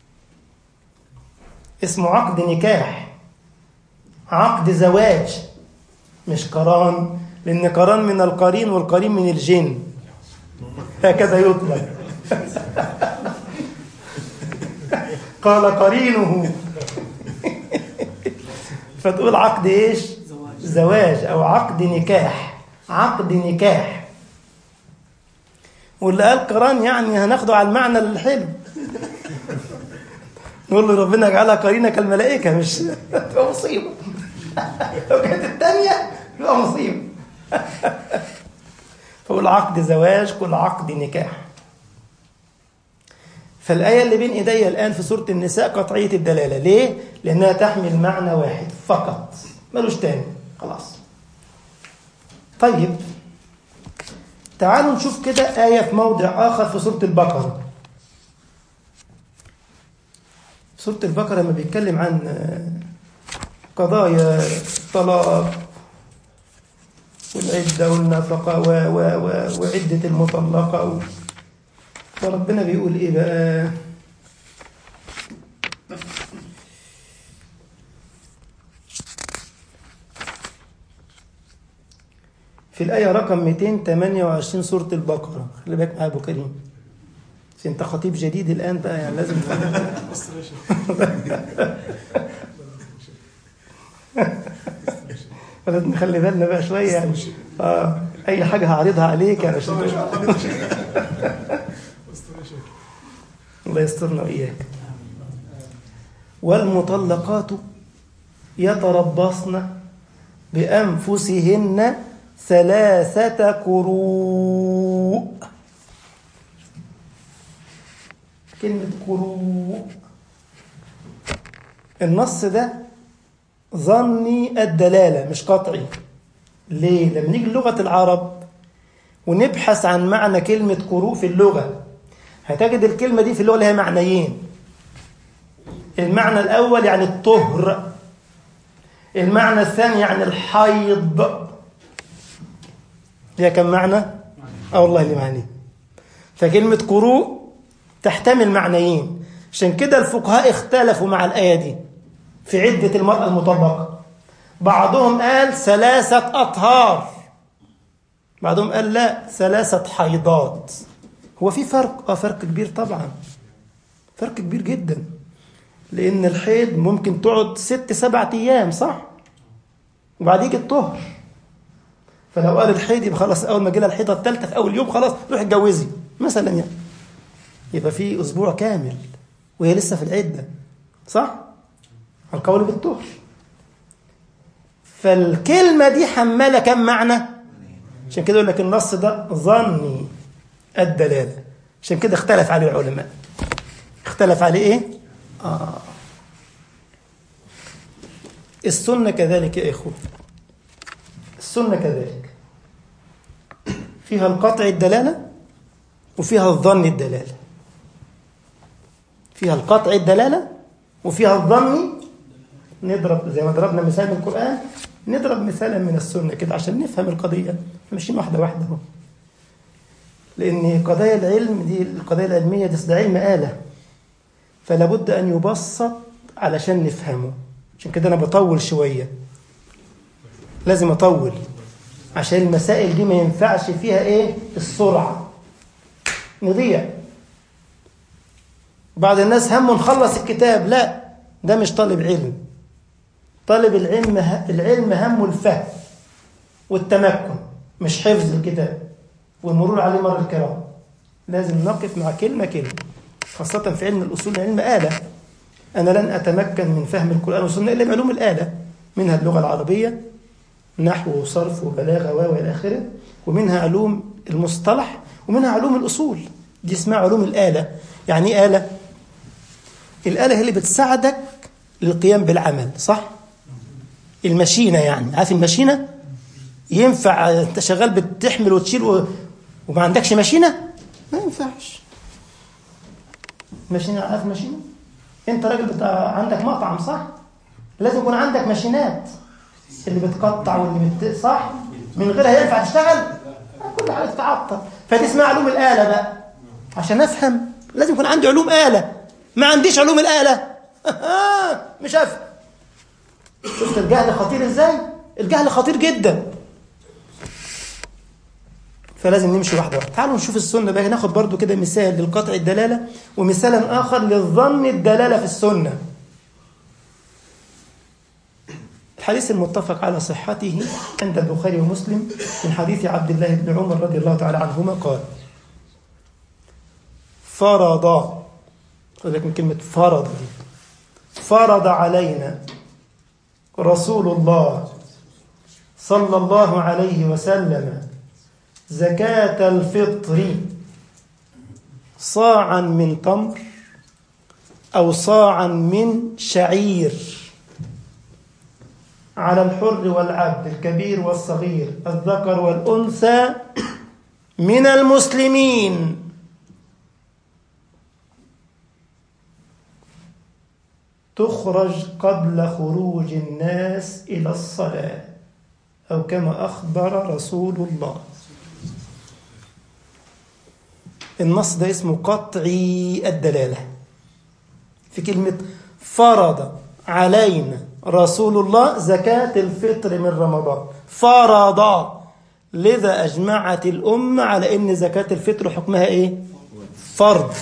اسمه عقد نكاح عقد زواج مش قران لان قران من القرين والقرين من الجن هكذا يطلق قال قرينه فتقول عقد ايش زواج او عقد نكاح عقد نكاح واللي قال قران يعني هناخده على المعنى الحلو نقول له ربنا يجعلها قرينه كالملائكه مش تبقى مصيبه لو كانت الثانيه تبقى مصيبه فقول عقد زواج كل عقد نكاح فالآية اللي بين إيديا الآن في سورة النساء قطعية الدلالة ليه؟ لأنها تحمل معنى واحد فقط ملوش تاني خلاص طيب تعالوا نشوف كده آية في موضع آخر في سورة البقرة سورة البقرة لما بيتكلم عن قضايا الطلاق والعدة والنفقة و و و وعدة المطلقة و فربنا بيقول ايه بقى في الآية رقم 228 سورة البقرة خلي بالك معايا أبو كريم بس أنت خطيب جديد الآن بقى يعني لازم لازم نخلي بالنا بقى شوية يعني آه أي حاجة هعرضها عليك يعني عشان الله يسترنا وإياك والمطلقات يتربصن بأنفسهن ثلاثة قروء كلمة قروء النص ده ظني الدلالة مش قطعي ليه؟ لما نيجي لغة العرب ونبحث عن معنى كلمة قروء في اللغة هتجد الكلمة دي في اللغة لها معنيين المعنى الأول يعني الطهر المعنى الثاني يعني الحيض ليها كم معنى؟ اه والله اللي معنيه فكلمة قروء تحتمل معنيين عشان كده الفقهاء اختلفوا مع الآية دي في عدة المرأة المطلقة بعضهم قال ثلاثة أطهار بعضهم قال لا ثلاثة حيضات هو في فرق اه فرق كبير طبعا فرق كبير جدا لأن الحيض ممكن تقعد ست سبعة أيام صح وبعد يجي الطهر فلو قال الحيض يبقى خلاص أول ما جه لها الحيضة الثالثة في أول يوم خلاص روح اتجوزي مثلا يعني يبقى في أسبوع كامل وهي لسه في العدة صح؟ القول بالطهر فالكلمة دي حمالة كم معنى؟ عشان كده يقول لك النص ده ظني الدلالة عشان كده اختلف عليه العلماء اختلف عليه ايه؟ آه. السنة كذلك يا إخوة السنة كذلك فيها القطع الدلالة وفيها الظن الدلالة فيها القطع الدلالة وفيها الظن نضرب زي ما ضربنا مثال من القرآن نضرب مثالا من السنة كده عشان نفهم القضية ماشيين واحدة واحدة اهو لأن قضايا العلم دي القضايا العلمية دي ده علم آلة فلا بد أن يبسط علشان نفهمه عشان كده أنا بطول شوية لازم أطول عشان المسائل دي ما ينفعش فيها إيه السرعة نضيع بعض الناس همه نخلص الكتاب لا ده مش طالب علم طالب العلم العلم همه الفهم والتمكن مش حفظ الكتاب والمرور عليه مر الكرام لازم نقف مع كلمة كلمة خاصة في علم الأصول علم آلة أنا لن أتمكن من فهم القرآن والسنة إلا بعلوم الآلة منها اللغة العربية نحو وصرف وبلاغة و إلى آخره ومنها علوم المصطلح ومنها علوم الأصول دي اسمها علوم الآلة يعني إيه آلة؟ الآلة هي اللي بتساعدك للقيام بالعمل صح؟ الماشينة يعني عارف الماشينة؟ ينفع انت شغال بتحمل وتشيل و... وما عندكش ماشينة؟ ما ينفعش ماشينة عارف ماشينة؟ انت راجل بتاع عندك مطعم صح؟ لازم يكون عندك ماشينات اللي بتقطع واللي بت... صح؟ من غيرها ينفع تشتغل؟ كل حاجة تتعطل فدي اسمها علوم الآلة بقى عشان أفهم لازم يكون عندي علوم آلة ما عنديش علوم الآلة مش أفهم شفت الجهل خطير إزاي؟ الجهل خطير جدا فلازم نمشي واحدة واحدة تعالوا نشوف السنة بقى ناخد برضو كده مثال للقطع الدلالة ومثالا آخر للظن الدلالة في السنة الحديث المتفق على صحته عند البخاري ومسلم من حديث عبد الله بن عمر رضي الله تعالى عنهما قال فرض أقول لك من كلمة فرض دي فرض علينا رسول الله صلى الله عليه وسلم زكاة الفطر صاعا من تمر أو صاعا من شعير على الحر والعبد الكبير والصغير الذكر والأنثى من المسلمين تخرج قبل خروج الناس إلى الصلاة أو كما أخبر رسول الله النص ده اسمه قطعي الدلالة في كلمة فرض علينا رسول الله زكاة الفطر من رمضان فرض لذا أجمعت الأمة على أن زكاة الفطر حكمها إيه فرض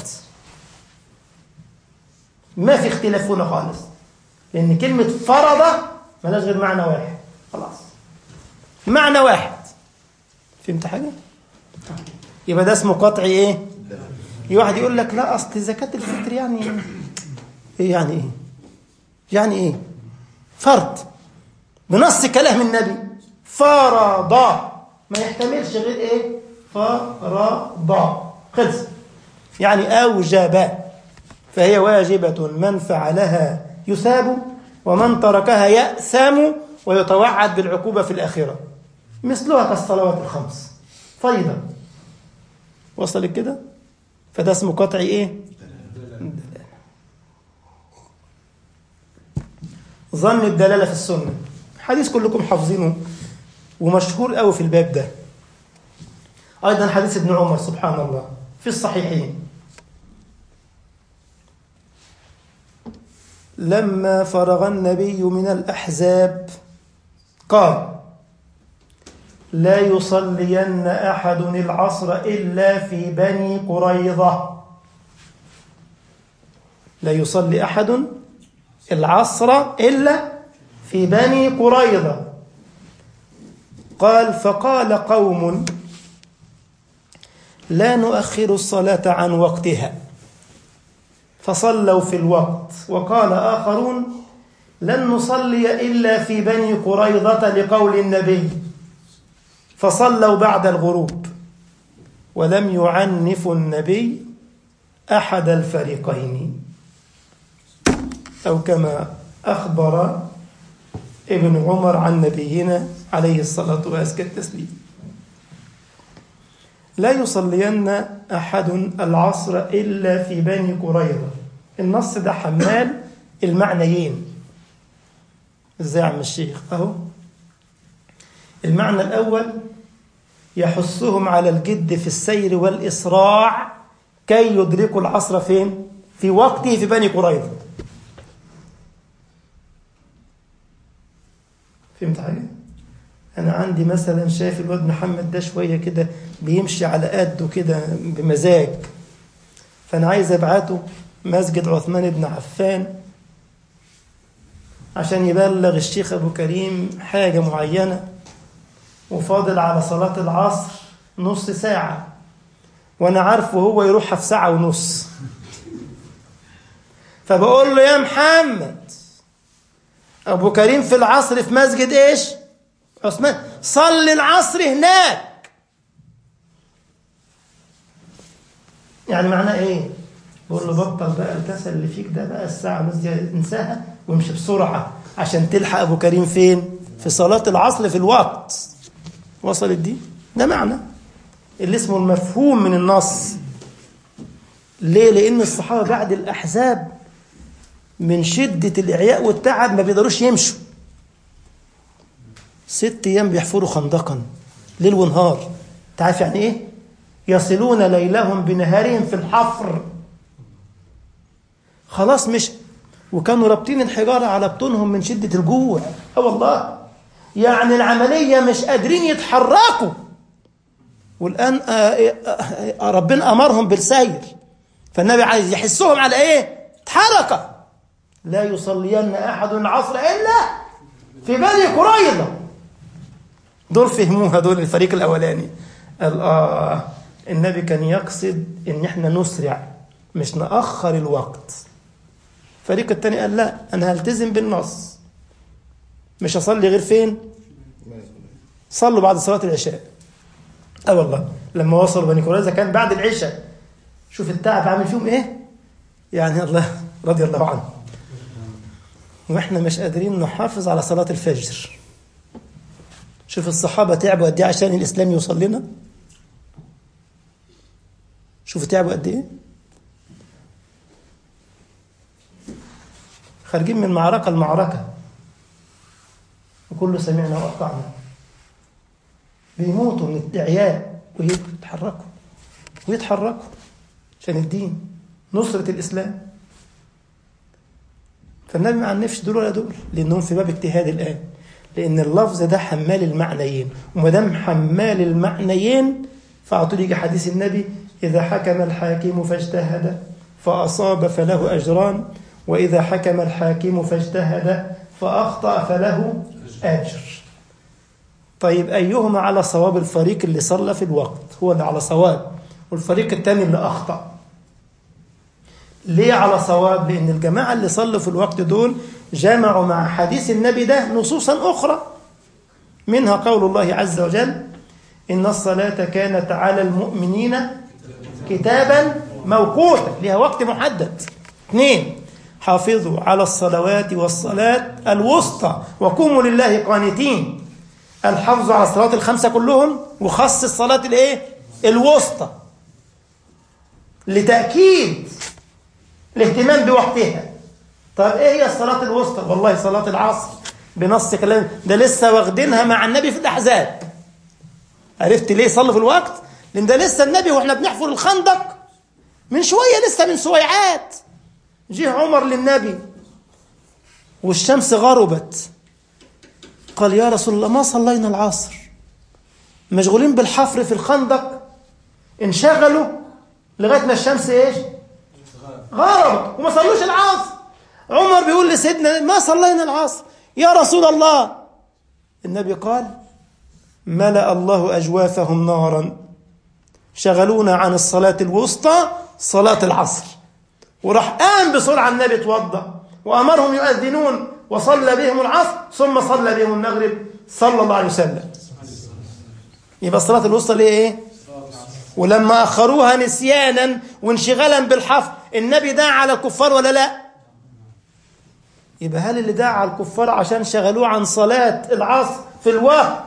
ما في اختلاف هنا خالص لأن كلمة فرض ملاش غير معنى واحد خلاص معنى واحد فهمت حاجة؟ يبقى ده اسمه قطعي ايه؟ واحد يقول لك لا اصل زكاة الفطر يعني ايه يعني ايه؟ يعني ايه؟ فرض بنص كلام النبي فرض ما يحتملش غير ايه؟ فرض خلص يعني اوجب فهي واجبة من فعلها يثاب ومن تركها يأثم ويتوعد بالعقوبة في الآخرة مثلها كالصلوات الخمس فريضة وصلت كده فده اسمه قطع ايه ظن الدلالة في السنة حديث كلكم حافظينه ومشهور قوي في الباب ده أيضا حديث ابن عمر سبحان الله في الصحيحين لما فرغ النبي من الأحزاب قال لا يصلين أحد العصر إلا في بني قريظة لا يصلي أحد العصر إلا في بني قريظة قال فقال قوم لا نؤخر الصلاة عن وقتها فصلوا في الوقت وقال آخرون لن نصلي إلا في بني قريظة لقول النبي فصلوا بعد الغروب ولم يعنف النبي أحد الفريقين أو كما أخبر ابن عمر عن نبينا عليه الصلاة وأزكى التسليم لا يصلين أحد العصر إلا في بني قريظة النص ده حمال المعنيين ازاي يا عم الشيخ اهو المعنى الأول يحثهم على الجد في السير والإسراع كي يدركوا العصر فين في وقته في بني قريظة فهمت حاجة؟ أنا عندي مثلا شايف الواد محمد ده شوية كده بيمشي على قده كده بمزاج فأنا عايز أبعته مسجد عثمان بن عفان عشان يبلغ الشيخ أبو كريم حاجة معينة وفاضل على صلاة العصر نص ساعة وأنا عارفه هو يروحها في ساعة ونص فبقول له يا محمد أبو كريم في العصر في مسجد إيش؟ عثمان صلي العصر هناك يعني معناه إيه؟ بقول له بطل بقى الكسل اللي فيك ده بقى الساعة ونص دي انساها وامشي بسرعة عشان تلحق أبو كريم فين؟ في صلاة العصر في الوقت وصلت دي؟ ده معنى اللي اسمه المفهوم من النص ليه؟ لأن الصحابة بعد الأحزاب من شدة الإعياء والتعب ما بيقدروش يمشوا ست أيام بيحفروا خندقا ليل ونهار تعرف يعني إيه؟ يصلون ليلهم بنهارهم في الحفر خلاص مش وكانوا رابطين الحجارة على بطونهم من شدة الجوع اه والله يعني العملية مش قادرين يتحركوا والآن ربنا أمرهم بالسير فالنبي عايز يحسهم على إيه؟ حركة لا يصلين أحد العصر إلا في بني قريظة دول فهموها دول الفريق الأولاني قال آه النبي كان يقصد إن إحنا نسرع مش نأخر الوقت الفريق الثاني قال لا أنا هلتزم بالنص مش هصلي غير فين صلوا بعد صلاة العشاء اه والله لما وصلوا بني قريظة كان بعد العشاء شوف التعب عامل فيهم ايه يعني الله رضي الله عنه واحنا مش قادرين نحافظ على صلاة الفجر شوف الصحابة تعبوا قد ايه عشان الإسلام يوصل لنا شوف تعبوا قد ايه خارجين من معركة لمعركة وكله سمعنا وأطعنا بيموتوا من الإعياء ويتحركوا ويتحركوا عشان الدين نصرة الإسلام فالنبي ما عنفش دول ولا دول لأنهم في باب اجتهاد الآن لأن اللفظ ده حمال المعنيين وما دام حمال المعنيين فعلى طول يجي حديث النبي إذا حكم الحاكم فاجتهد فأصاب فله أجران وإذا حكم الحاكم فاجتهد فأخطأ فله أجر طيب أيهما على صواب الفريق اللي صلى في الوقت هو اللي على صواب والفريق الثاني اللي أخطأ ليه على صواب لأن الجماعة اللي صلوا في الوقت دول جمعوا مع حديث النبي ده نصوصا أخرى منها قول الله عز وجل إن الصلاة كانت على المؤمنين كتابا موقوتا لها وقت محدد اثنين حافظوا على الصلوات والصلاة الوسطى وقوموا لله قانتين الحفظ على الصلوات الخمسة كلهم وخص الصلاة الايه الوسطى لتأكيد الاهتمام بوقتها طب ايه هي الصلاة الوسطى والله صلاة العصر بنص كلام ده لسه واخدينها مع النبي في الأحزاب عرفت ليه صلوا في الوقت لأن ده لسه النبي واحنا بنحفر الخندق من شوية لسه من سويعات جه عمر للنبي والشمس غربت قال يا رسول الله ما صلينا العصر مشغولين بالحفر في الخندق انشغلوا لغاية ما الشمس ايش غربت وما صلوش العصر عمر بيقول لسيدنا ما صلينا العصر يا رسول الله النبي قال ملأ الله أجوافهم نارا شغلونا عن الصلاة الوسطى صلاة العصر وراح قام بسرعة النبي اتوضى وأمرهم يؤذنون وصلى بهم العصر ثم صلى بهم المغرب صلى الله عليه وسلم يبقى الصلاة الوسطى ليه ايه ولما أخروها نسيانا وانشغالا بالحفظ النبي دعا على الكفار ولا لا يبقى هل اللي دعا على الكفار عشان شغلوه عن صلاة العصر في الوقت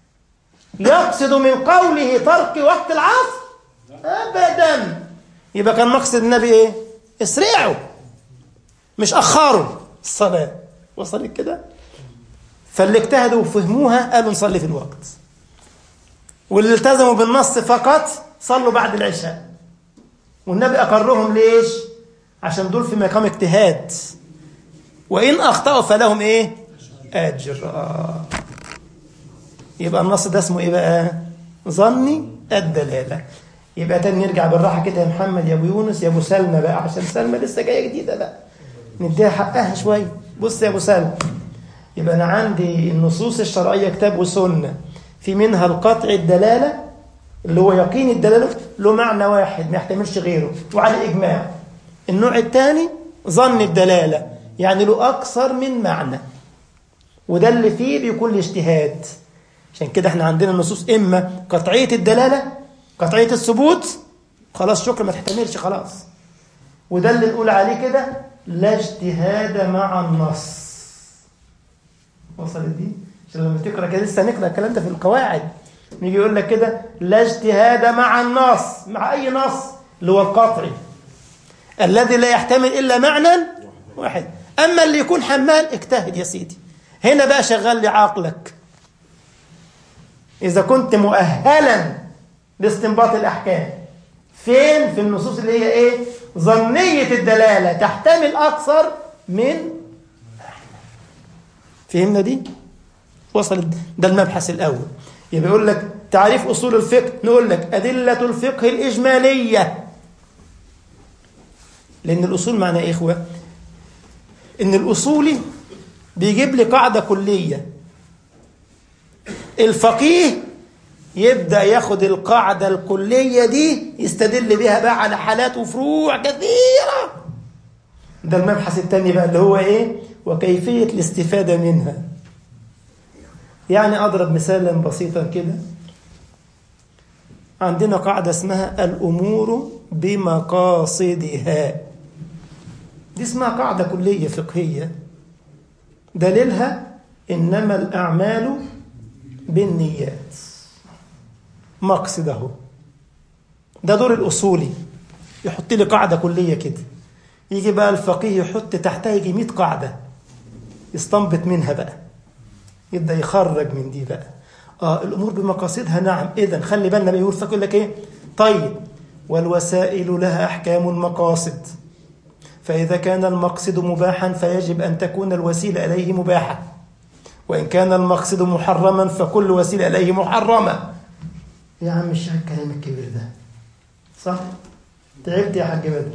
يقصد من قوله ترك وقت العصر أبدا يبقى كان مقصد النبي ايه اسرعوا مش أخروا الصلاة وصلت كده فاللي اجتهدوا وفهموها قالوا نصلي في الوقت واللي التزموا بالنص فقط صلوا بعد العشاء والنبي أقرهم ليش عشان دول في مقام اجتهاد وإن أخطأوا فلهم إيه أجر آه. يبقى النص ده اسمه إيه بقى ظني الدلالة يبقى تاني نرجع بالراحة كده يا محمد يا أبو يونس يا أبو سلمى بقى عشان سلمى لسه جاية جديدة بقى نديها حقها شوية بص يا أبو سلمى يبقى أنا عندي النصوص الشرعية كتاب وسنة في منها القطع الدلالة اللي هو يقين الدلالة له معنى واحد ما يحتملش غيره وعلى إجماع النوع الثاني ظن الدلالة يعني له أكثر من معنى وده اللي فيه بيكون الاجتهاد عشان كده احنا عندنا النصوص إما قطعية الدلالة قطعية الثبوت خلاص شكرا ما تحتملش خلاص وده اللي نقول عليه كده لا اجتهاد مع النص وصلت دي عشان لما تقرا كده لسه نقرا الكلام ده في القواعد نيجي يقول لك كده لا اجتهاد مع النص مع اي نص اللي هو القطعي الذي لا يحتمل الا معنى واحد اما اللي يكون حمال اجتهد يا سيدي هنا بقى شغل لي عقلك اذا كنت مؤهلا لاستنباط الاحكام فين في النصوص اللي هي ايه ظنيه الدلاله تحتمل اكثر من فهمنا دي وصلت ده المبحث الأول يبقى يقول لك تعريف أصول الفقه نقول لك أدلة الفقه الإجمالية لأن الأصول معنى إيه إخوة إن الأصولي بيجيب لي قاعدة كلية الفقيه يبدأ ياخد القاعدة الكلية دي يستدل بها بقى على حالات وفروع كثيرة ده المبحث الثاني بقى اللي هو إيه وكيفية الاستفادة منها يعني أضرب مثالا بسيطا كده عندنا قاعدة اسمها الأمور بمقاصدها دي اسمها قاعدة كلية فقهية دليلها إنما الأعمال بالنيات مقصده ده دور الأصولي يحط لي قاعدة كلية كده يجي بقى الفقيه يحط تحتها يجي 100 قاعدة يستنبط منها بقى يبدا يخرج من دي بقى اه الامور بمقاصدها نعم اذا خلي بالنا بيقول يقول لك ايه طيب والوسائل لها احكام المقاصد فاذا كان المقصد مباحا فيجب ان تكون الوسيله اليه مباحه وان كان المقصد محرما فكل وسيله اليه محرمه يا عم الشيخ الكلام الكبير ده صح تعبت يا حاج بدر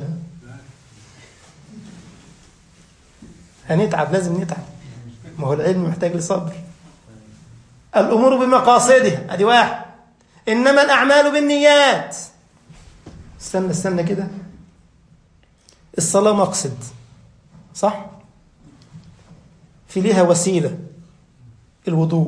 هنتعب لازم نتعب ما هو العلم محتاج لصبر الأمور بمقاصدها أدي واحد إنما الأعمال بالنيات استنى استنى كده الصلاة مقصد صح في ليها وسيلة الوضوء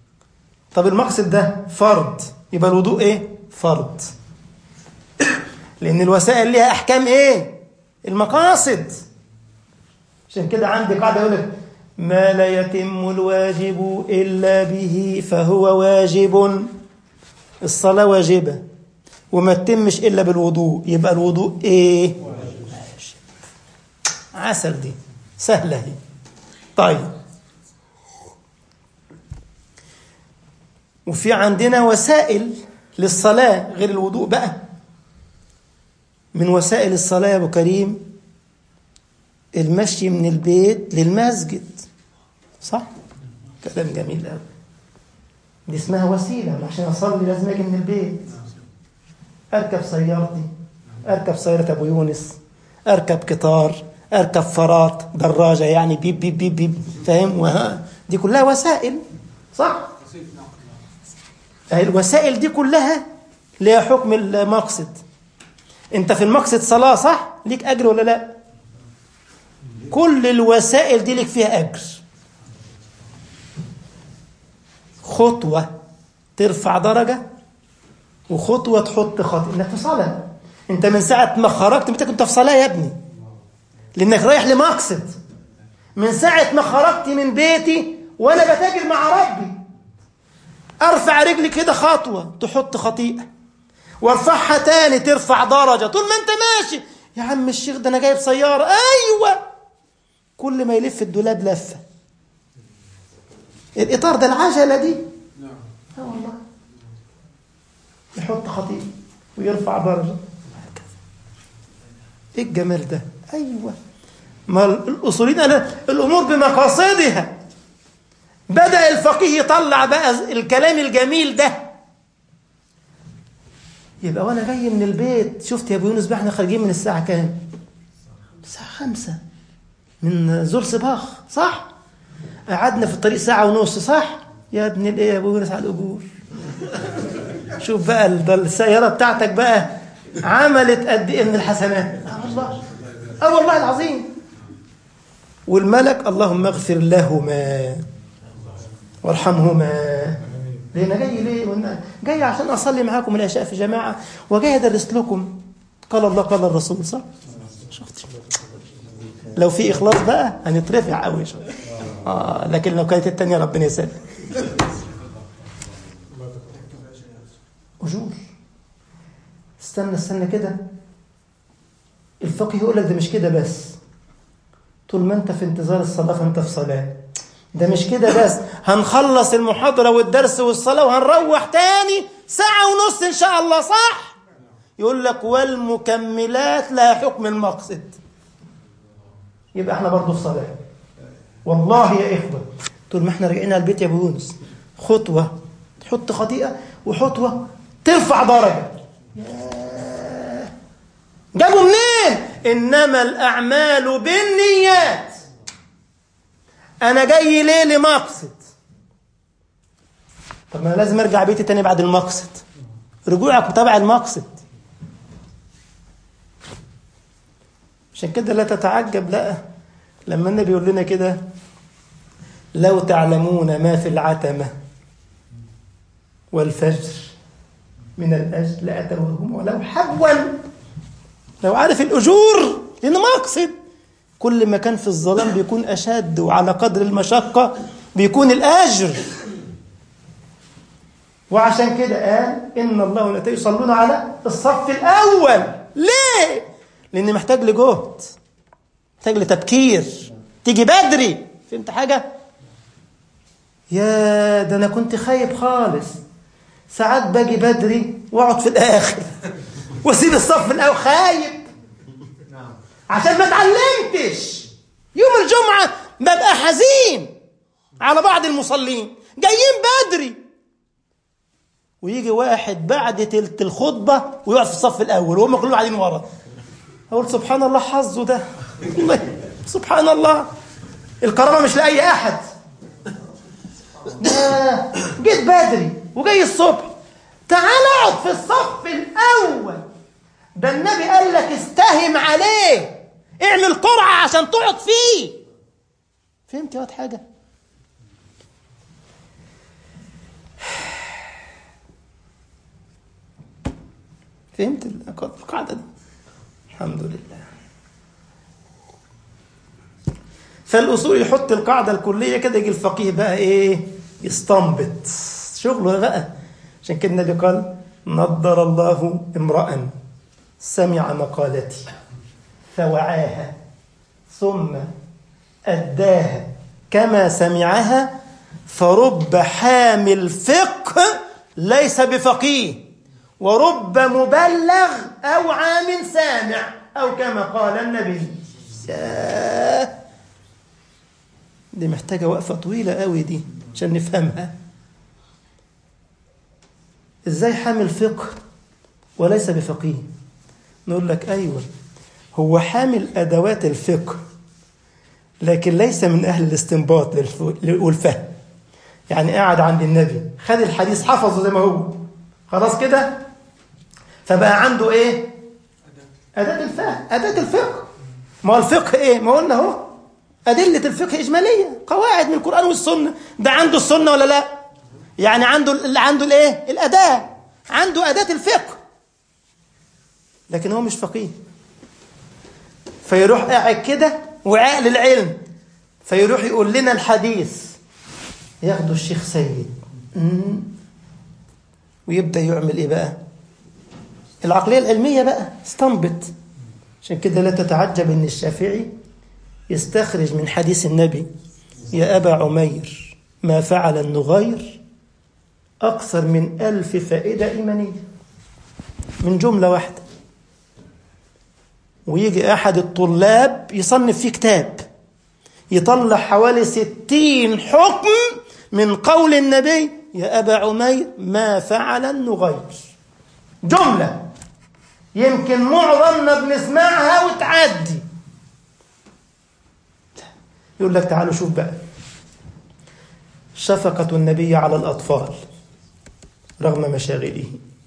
طب المقصد ده فرض يبقى الوضوء ايه فرض لأن الوسائل لها أحكام إيه؟ المقاصد عشان كده عندي قاعدة يقول لك ما لا يتم الواجب إلا به فهو واجب الصلاة واجبة وما تتمش إلا بالوضوء يبقى الوضوء إيه؟ واجب عسل دي سهلة هي طيب وفي عندنا وسائل للصلاة غير الوضوء بقى من وسائل الصلاة يا أبو كريم المشي من البيت للمسجد صح؟ كلام جميل قوي دي اسمها وسيلة عشان أصلي لازم أجي من البيت أركب سيارتي أركب سيارة أبو يونس أركب قطار أركب فرات دراجة يعني بيب بيب بيب بيب فاهم وها دي كلها وسائل صح؟ الوسائل دي كلها ليها حكم المقصد انت في المقصد صلاة صح ليك أجر ولا لا كل الوسائل دي ليك فيها أجر خطوة ترفع درجة وخطوة تحط خط انك في صلاة انت من ساعة ما خرجت انت كنت في صلاة يا ابني لانك رايح لمقصد من ساعة ما خرجت من بيتي وانا بتاجر مع ربي ارفع رجلي كده خطوة تحط خطيئة وارفعها تاني ترفع درجة طول ما انت ماشي يا عم الشيخ ده انا جايب سيارة ايوه كل ما يلف الدولاب لفة الاطار ده العجلة دي اه والله يحط خطيئة ويرفع درجة هكذا ايه الجمال ده ايوه ما الاصوليين انا الامور بمقاصدها بدأ الفقيه يطلع بقى الكلام الجميل ده يبقى وانا جاي من البيت شفت يا ابو يونس بقى احنا خارجين من الساعة كام؟ الساعة خمسة من زور صباح صح؟ قعدنا في الطريق ساعة ونص صح؟ يا ابن الايه يا ابو يونس على الأجور شوف بقى السيارة بتاعتك بقى عملت قد ايه من الحسنات اه والله اه والله العظيم والملك اللهم اغفر لهما وارحمهما ليه انا جاي ليه جاي عشان اصلي معاكم العشاء في جماعه وجاي ادرس لكم قال الله قال الرسول صح شفت لو في اخلاص بقى هنترفع قوي اه لكن لو كانت الثانيه ربنا يسلم اجور استنى استنى كده الفقه يقول لك ده مش كده بس طول ما انت في انتظار الصلاه فانت في صلاه ده مش كده بس هنخلص المحاضرة والدرس والصلاة وهنروح تاني ساعة ونص إن شاء الله صح يقول لك والمكملات لها حكم المقصد يبقى احنا برضه في صلاة والله يا إخوة طول ما احنا راجعين على البيت يا أبو يونس خطوة تحط خطيئة وخطوة ترفع درجة جابوا منين إنما الأعمال بالنيات انا جاي ليه لمقصد طب ما انا لازم ارجع بيتي تاني بعد المقصد رجوعك تبع المقصد عشان كده لا تتعجب لا لما النبي يقول لنا كده لو تعلمون ما في العتمة والفجر من الأجر لأتوهم ولو حبوا لو عارف الأجور لأنه مقصد كل ما كان في الظلام بيكون أشد وعلى قدر المشقة بيكون الأجر وعشان كده قال إن الله والملائكة يصلون على الصف الأول ليه؟ لأن محتاج لجهد محتاج لتبكير تيجي بدري فهمت حاجة؟ يا ده أنا كنت خايب خالص ساعات باجي بدري وأقعد في الآخر وأسيب الصف الأول خايب عشان ما اتعلمتش يوم الجمعة ببقى حزين على بعض المصلين جايين بدري ويجي واحد بعد تلت الخطبة ويقعد في الصف الأول وهم كلهم قاعدين ورا أقول سبحان الله حظه ده سبحان الله الكرامة مش لأي أحد جيت بدري وجاي الصبح تعال اقعد في الصف الأول ده النبي قال لك استهم عليه اعمل قرعة عشان تقعد فيه فهمت يا واد حاجة فهمت القاعدة دي الحمد لله فالأصول يحط القاعدة الكلية كده يجي الفقيه بقى إيه يستنبط شغله بقى عشان كده النبي قال نضر الله امرأ سمع مقالتي فوعاها ثم أداها كما سمعها فرب حامل فقه ليس بفقيه ورب مبلغ أو عام سامع أو كما قال النبي ياه دي محتاجة وقفة طويلة قوي دي عشان نفهمها ازاي حامل فقه وليس بفقيه نقول لك أيوة هو حامل أدوات الفقه لكن ليس من أهل الاستنباط والفهم يعني قاعد عند النبي خد الحديث حفظه زي ما هو خلاص كده فبقى عنده ايه أداة الفهم أداة الفقه ما هو الفقه ايه ما قلنا اهو أدلة الفقه إجمالية قواعد من القرآن والسنة ده عنده السنة ولا لا يعني عنده اللي عنده الايه الأداة عنده أداة الفقه لكن هو مش فقيه فيروح قاعد كده وعاء للعلم فيروح يقول لنا الحديث ياخده الشيخ سيد ويبدأ يعمل ايه بقى العقلية العلمية بقى استنبط عشان كده لا تتعجب ان الشافعي يستخرج من حديث النبي يا أبا عمير ما فعل النغير أكثر من ألف فائدة إيمانية من جملة واحدة ويجي أحد الطلاب يصنف فيه كتاب يطلع حوالي ستين حكم من قول النبي يا أبا عمير ما فعل النغير جملة يمكن معظمنا بنسمعها وتعدي يقول لك تعالوا شوف بقى شفقة النبي على الأطفال رغم مشاغله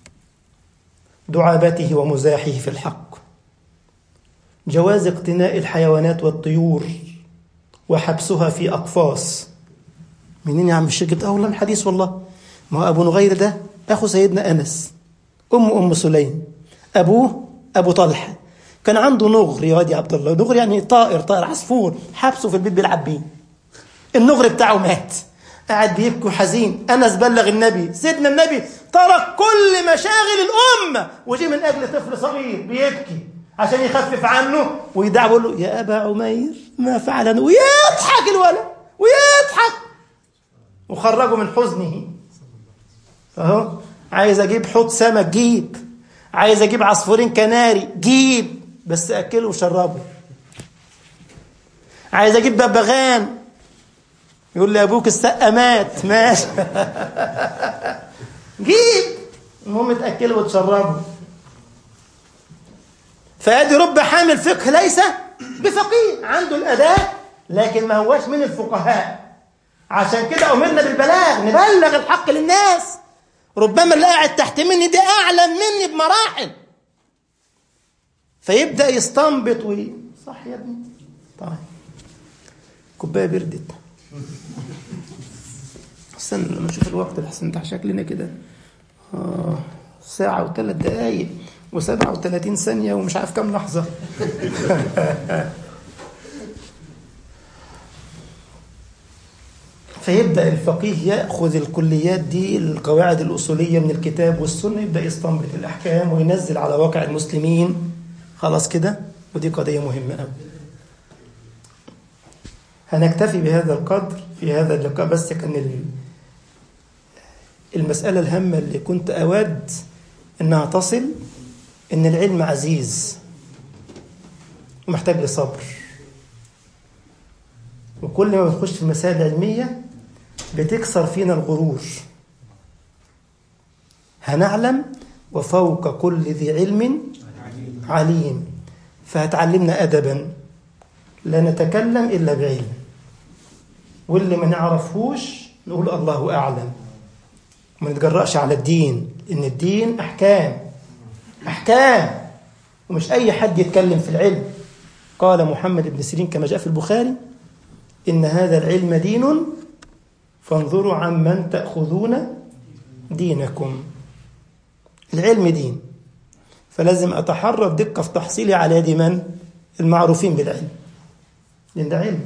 دعابته ومزاحه في الحق جواز اقتناء الحيوانات والطيور وحبسها في أقفاص منين يا عم الشيخ جبت والله الحديث والله ما هو أبو نغير ده أخو سيدنا أنس أم أم سليم أبوه أبو طلحة كان عنده نغر يا وادي عبد الله نغر يعني طائر طائر عصفور حبسه في البيت بيلعب بيه النغر بتاعه مات قاعد بيبكي حزين انس بلغ النبي سيدنا النبي ترك كل مشاغل الامه وجي من اجل طفل صغير بيبكي عشان يخفف عنه ويدعى يقول له يا ابا عمير ما فعل ويضحك الولد ويضحك وخرجه من حزنه اهو عايز اجيب حوض سمك جيب عايز اجيب عصفورين كناري جيب بس اكله وشربه عايز اجيب ببغان يقول لي ابوك السقه مات ماشي جيب المهم تاكله وتشربه فادي رب حامل فقه ليس بفقيه عنده الاداه لكن ما هوش من الفقهاء عشان كده امرنا بالبلاغ نبلغ الحق للناس ربما اللي قاعد تحت مني ده اعلم مني بمراحل فيبدا يستنبط وي صح يا ابني طيب كوبايه بردت استنى لما اشوف الوقت لحسن ده شكلنا كده آه ساعة وثلاث دقايق وسبعة وثلاثين ثانية ومش عارف كم لحظة فيبدأ الفقيه يأخذ الكليات دي القواعد الأصولية من الكتاب والسنة يبدأ يستنبط الأحكام وينزل على واقع المسلمين خلاص كده ودي قضية مهمة أوي هنكتفي بهذا القدر في هذا اللقاء بس كان المسألة الهامة اللي كنت أود أنها تصل أن العلم عزيز ومحتاج لصبر وكل ما بنخش في المسائل العلمية بتكسر فينا الغرور هنعلم وفوق كل ذي علم عليم فهتعلمنا أدبا لا نتكلم إلا بعلم واللي ما نعرفهوش نقول الله أعلم وما نتجرأش على الدين إن الدين أحكام أحكام ومش أي حد يتكلم في العلم قال محمد بن سيرين كما جاء في البخاري إن هذا العلم دين فانظروا عمن تأخذون دينكم العلم دين فلازم أتحرى الدقة في تحصيلي على يد من؟ المعروفين بالعلم لأن ده علم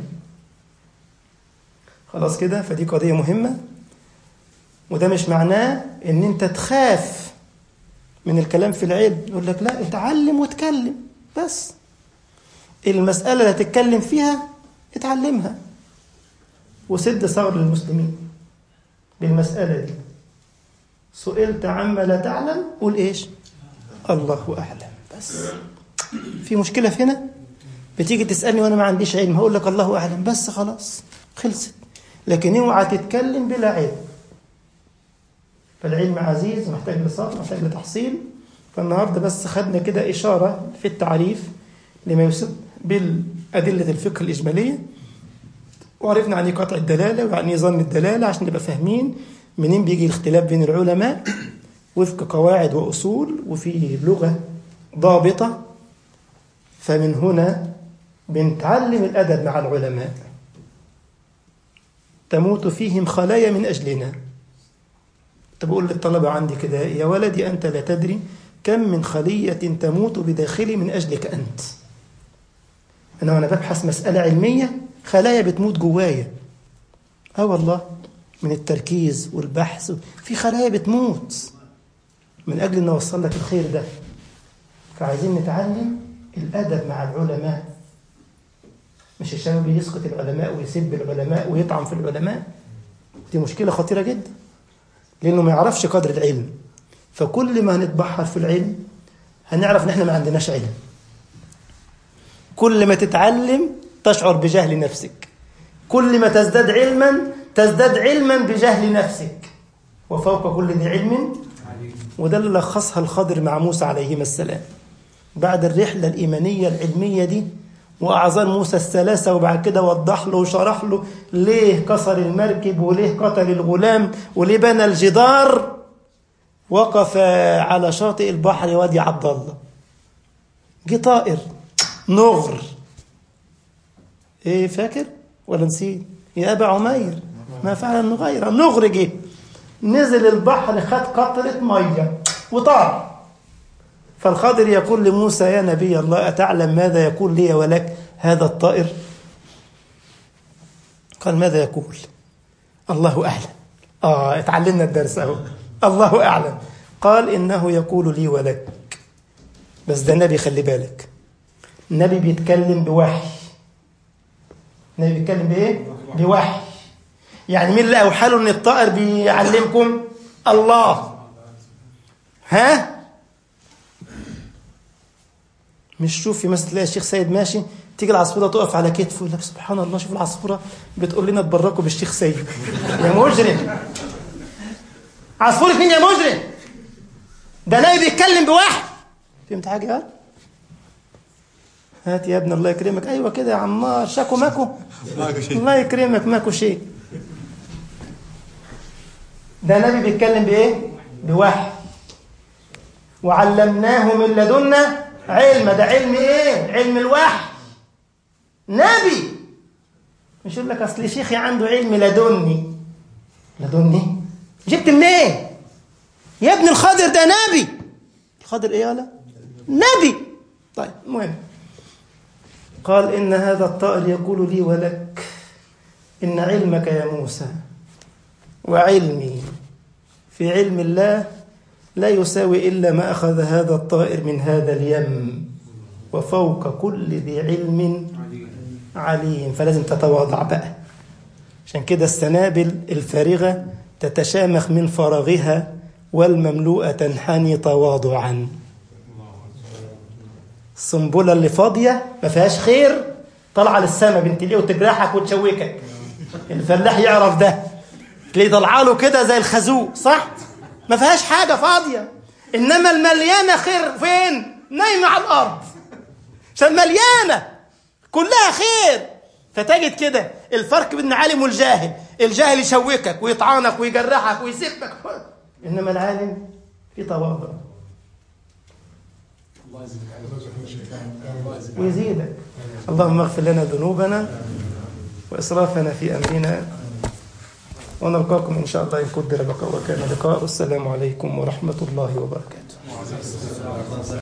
خلاص كده فدي قضية مهمة وده مش معناه ان انت تخاف من الكلام في العلم يقول لك لا اتعلم واتكلم بس المسألة اللي هتتكلم فيها اتعلمها وسد ثغر للمسلمين بالمسألة دي سئلت عما لا تعلم قول ايش الله أعلم بس في مشكلة في هنا بتيجي تسألني وأنا ما عنديش علم هقول لك الله أعلم بس خلاص خلصت لكن اوعى تتكلم بلا علم فالعلم عزيز ومحتاج لصبر محتاج لتحصيل فالنهارده بس خدنا كده إشارة في التعريف لما يسمى بالأدلة الفقه الإجمالية وعرفنا عن ايه قطع الدلالة وعن ايه ظن الدلالة عشان نبقى فاهمين منين بيجي الاختلاف بين العلماء وفق قواعد وأصول وفي لغة ضابطة فمن هنا بنتعلم الأدب مع العلماء تموت فيهم خلايا من أجلنا طب أقول للطلبة عندي كده يا ولدي أنت لا تدري كم من خلية تموت بداخلي من أجلك أنت أنا وأنا ببحث مسألة علمية خلايا بتموت جوايا اه والله من التركيز والبحث في خلايا بتموت من أجل أن أوصل لك الخير ده فعايزين نتعلم الأدب مع العلماء مش الشباب يسقط العلماء ويسب العلماء ويطعن في العلماء دي مشكلة خطيرة جدا لأنه ما يعرفش قدر العلم فكل ما هنتبحر في العلم هنعرف ان احنا ما عندناش علم كل ما تتعلم تشعر بجهل نفسك كل ما تزداد علما تزداد علما بجهل نفسك وفوق كل ذي علم وده اللي لخصها الخضر مع موسى عليهما السلام بعد الرحلة الإيمانية العلمية دي وأعذار موسى الثلاثة وبعد كده وضح له وشرح له ليه كسر المركب وليه قتل الغلام وليه بنى الجدار وقف على شاطئ البحر وادي عبد الله جه طائر نغر ايه فاكر ولا نسيت يا ابا عمير ما فعل النغير نغر جه نزل البحر خد قطرة مية وطار فالخضر يقول لموسى يا نبي الله أتعلم ماذا يقول لي ولك هذا الطائر قال ماذا يقول الله أعلم آه اتعلمنا الدرس أهو الله أعلم قال إنه يقول لي ولك بس ده نبي خلي بالك النبي بيتكلم بوحي النبي بيتكلم بإيه؟ بوحي يعني مين اللي أوحى له إن الطائر بيعلمكم؟ الله ها؟ مش شوفي مثلا تلاقي الشيخ سيد ماشي تيجي العصفورة تقف على كتفه يقول لك سبحان الله شوف العصفورة بتقول لنا تبركوا بالشيخ سيد يا مجرم عصفورة مين يا مجرم ده نبي بيتكلم بوحي فهمت حاجة يا هات يا ابن الله يكرمك ايوه كده يا عمار شاكو ماكو الله يكرمك ماكو شيء ده نبي بيتكلم بايه بوحي وعلمناه من لدنا علم ده علم ايه علم الوحي نبي مش يقول لك اصل شيخي عنده علم لدني لدني جبت منين إيه؟ يا ابن الخضر ده نبي الخضر ايه ولا نبي طيب المهم قال ان هذا الطائر يقول لي ولك ان علمك يا موسى وعلمي في علم الله لا يساوي إلا ما أخذ هذا الطائر من هذا اليم وفوق كل ذي علم عليم فلازم تتواضع بقى عشان كده السنابل الفارغة تتشامخ من فراغها والمملوءة تنحني تواضعا السنبلة اللي فاضية ما فيهاش خير طالعة للسما بنت ليه وتجرحك وتشوكك الفلاح يعرف ده تلاقيه طالعه له كده زي الخازوق صح؟ ما فيهاش حاجة فاضية إنما المليانة خير فين؟ نايمة على الأرض عشان مليانة كلها خير فتجد كده الفرق بين العالم والجاهل الجاهل يشوكك ويطعنك ويجرحك ويسبك إنما العالم في تواضع ويزيدك اللهم اغفر لنا ذنوبنا وإسرافنا في أمرنا ونلقاكم إن شاء الله إن قدر بقاء وكان لقاء والسلام عليكم ورحمة الله وبركاته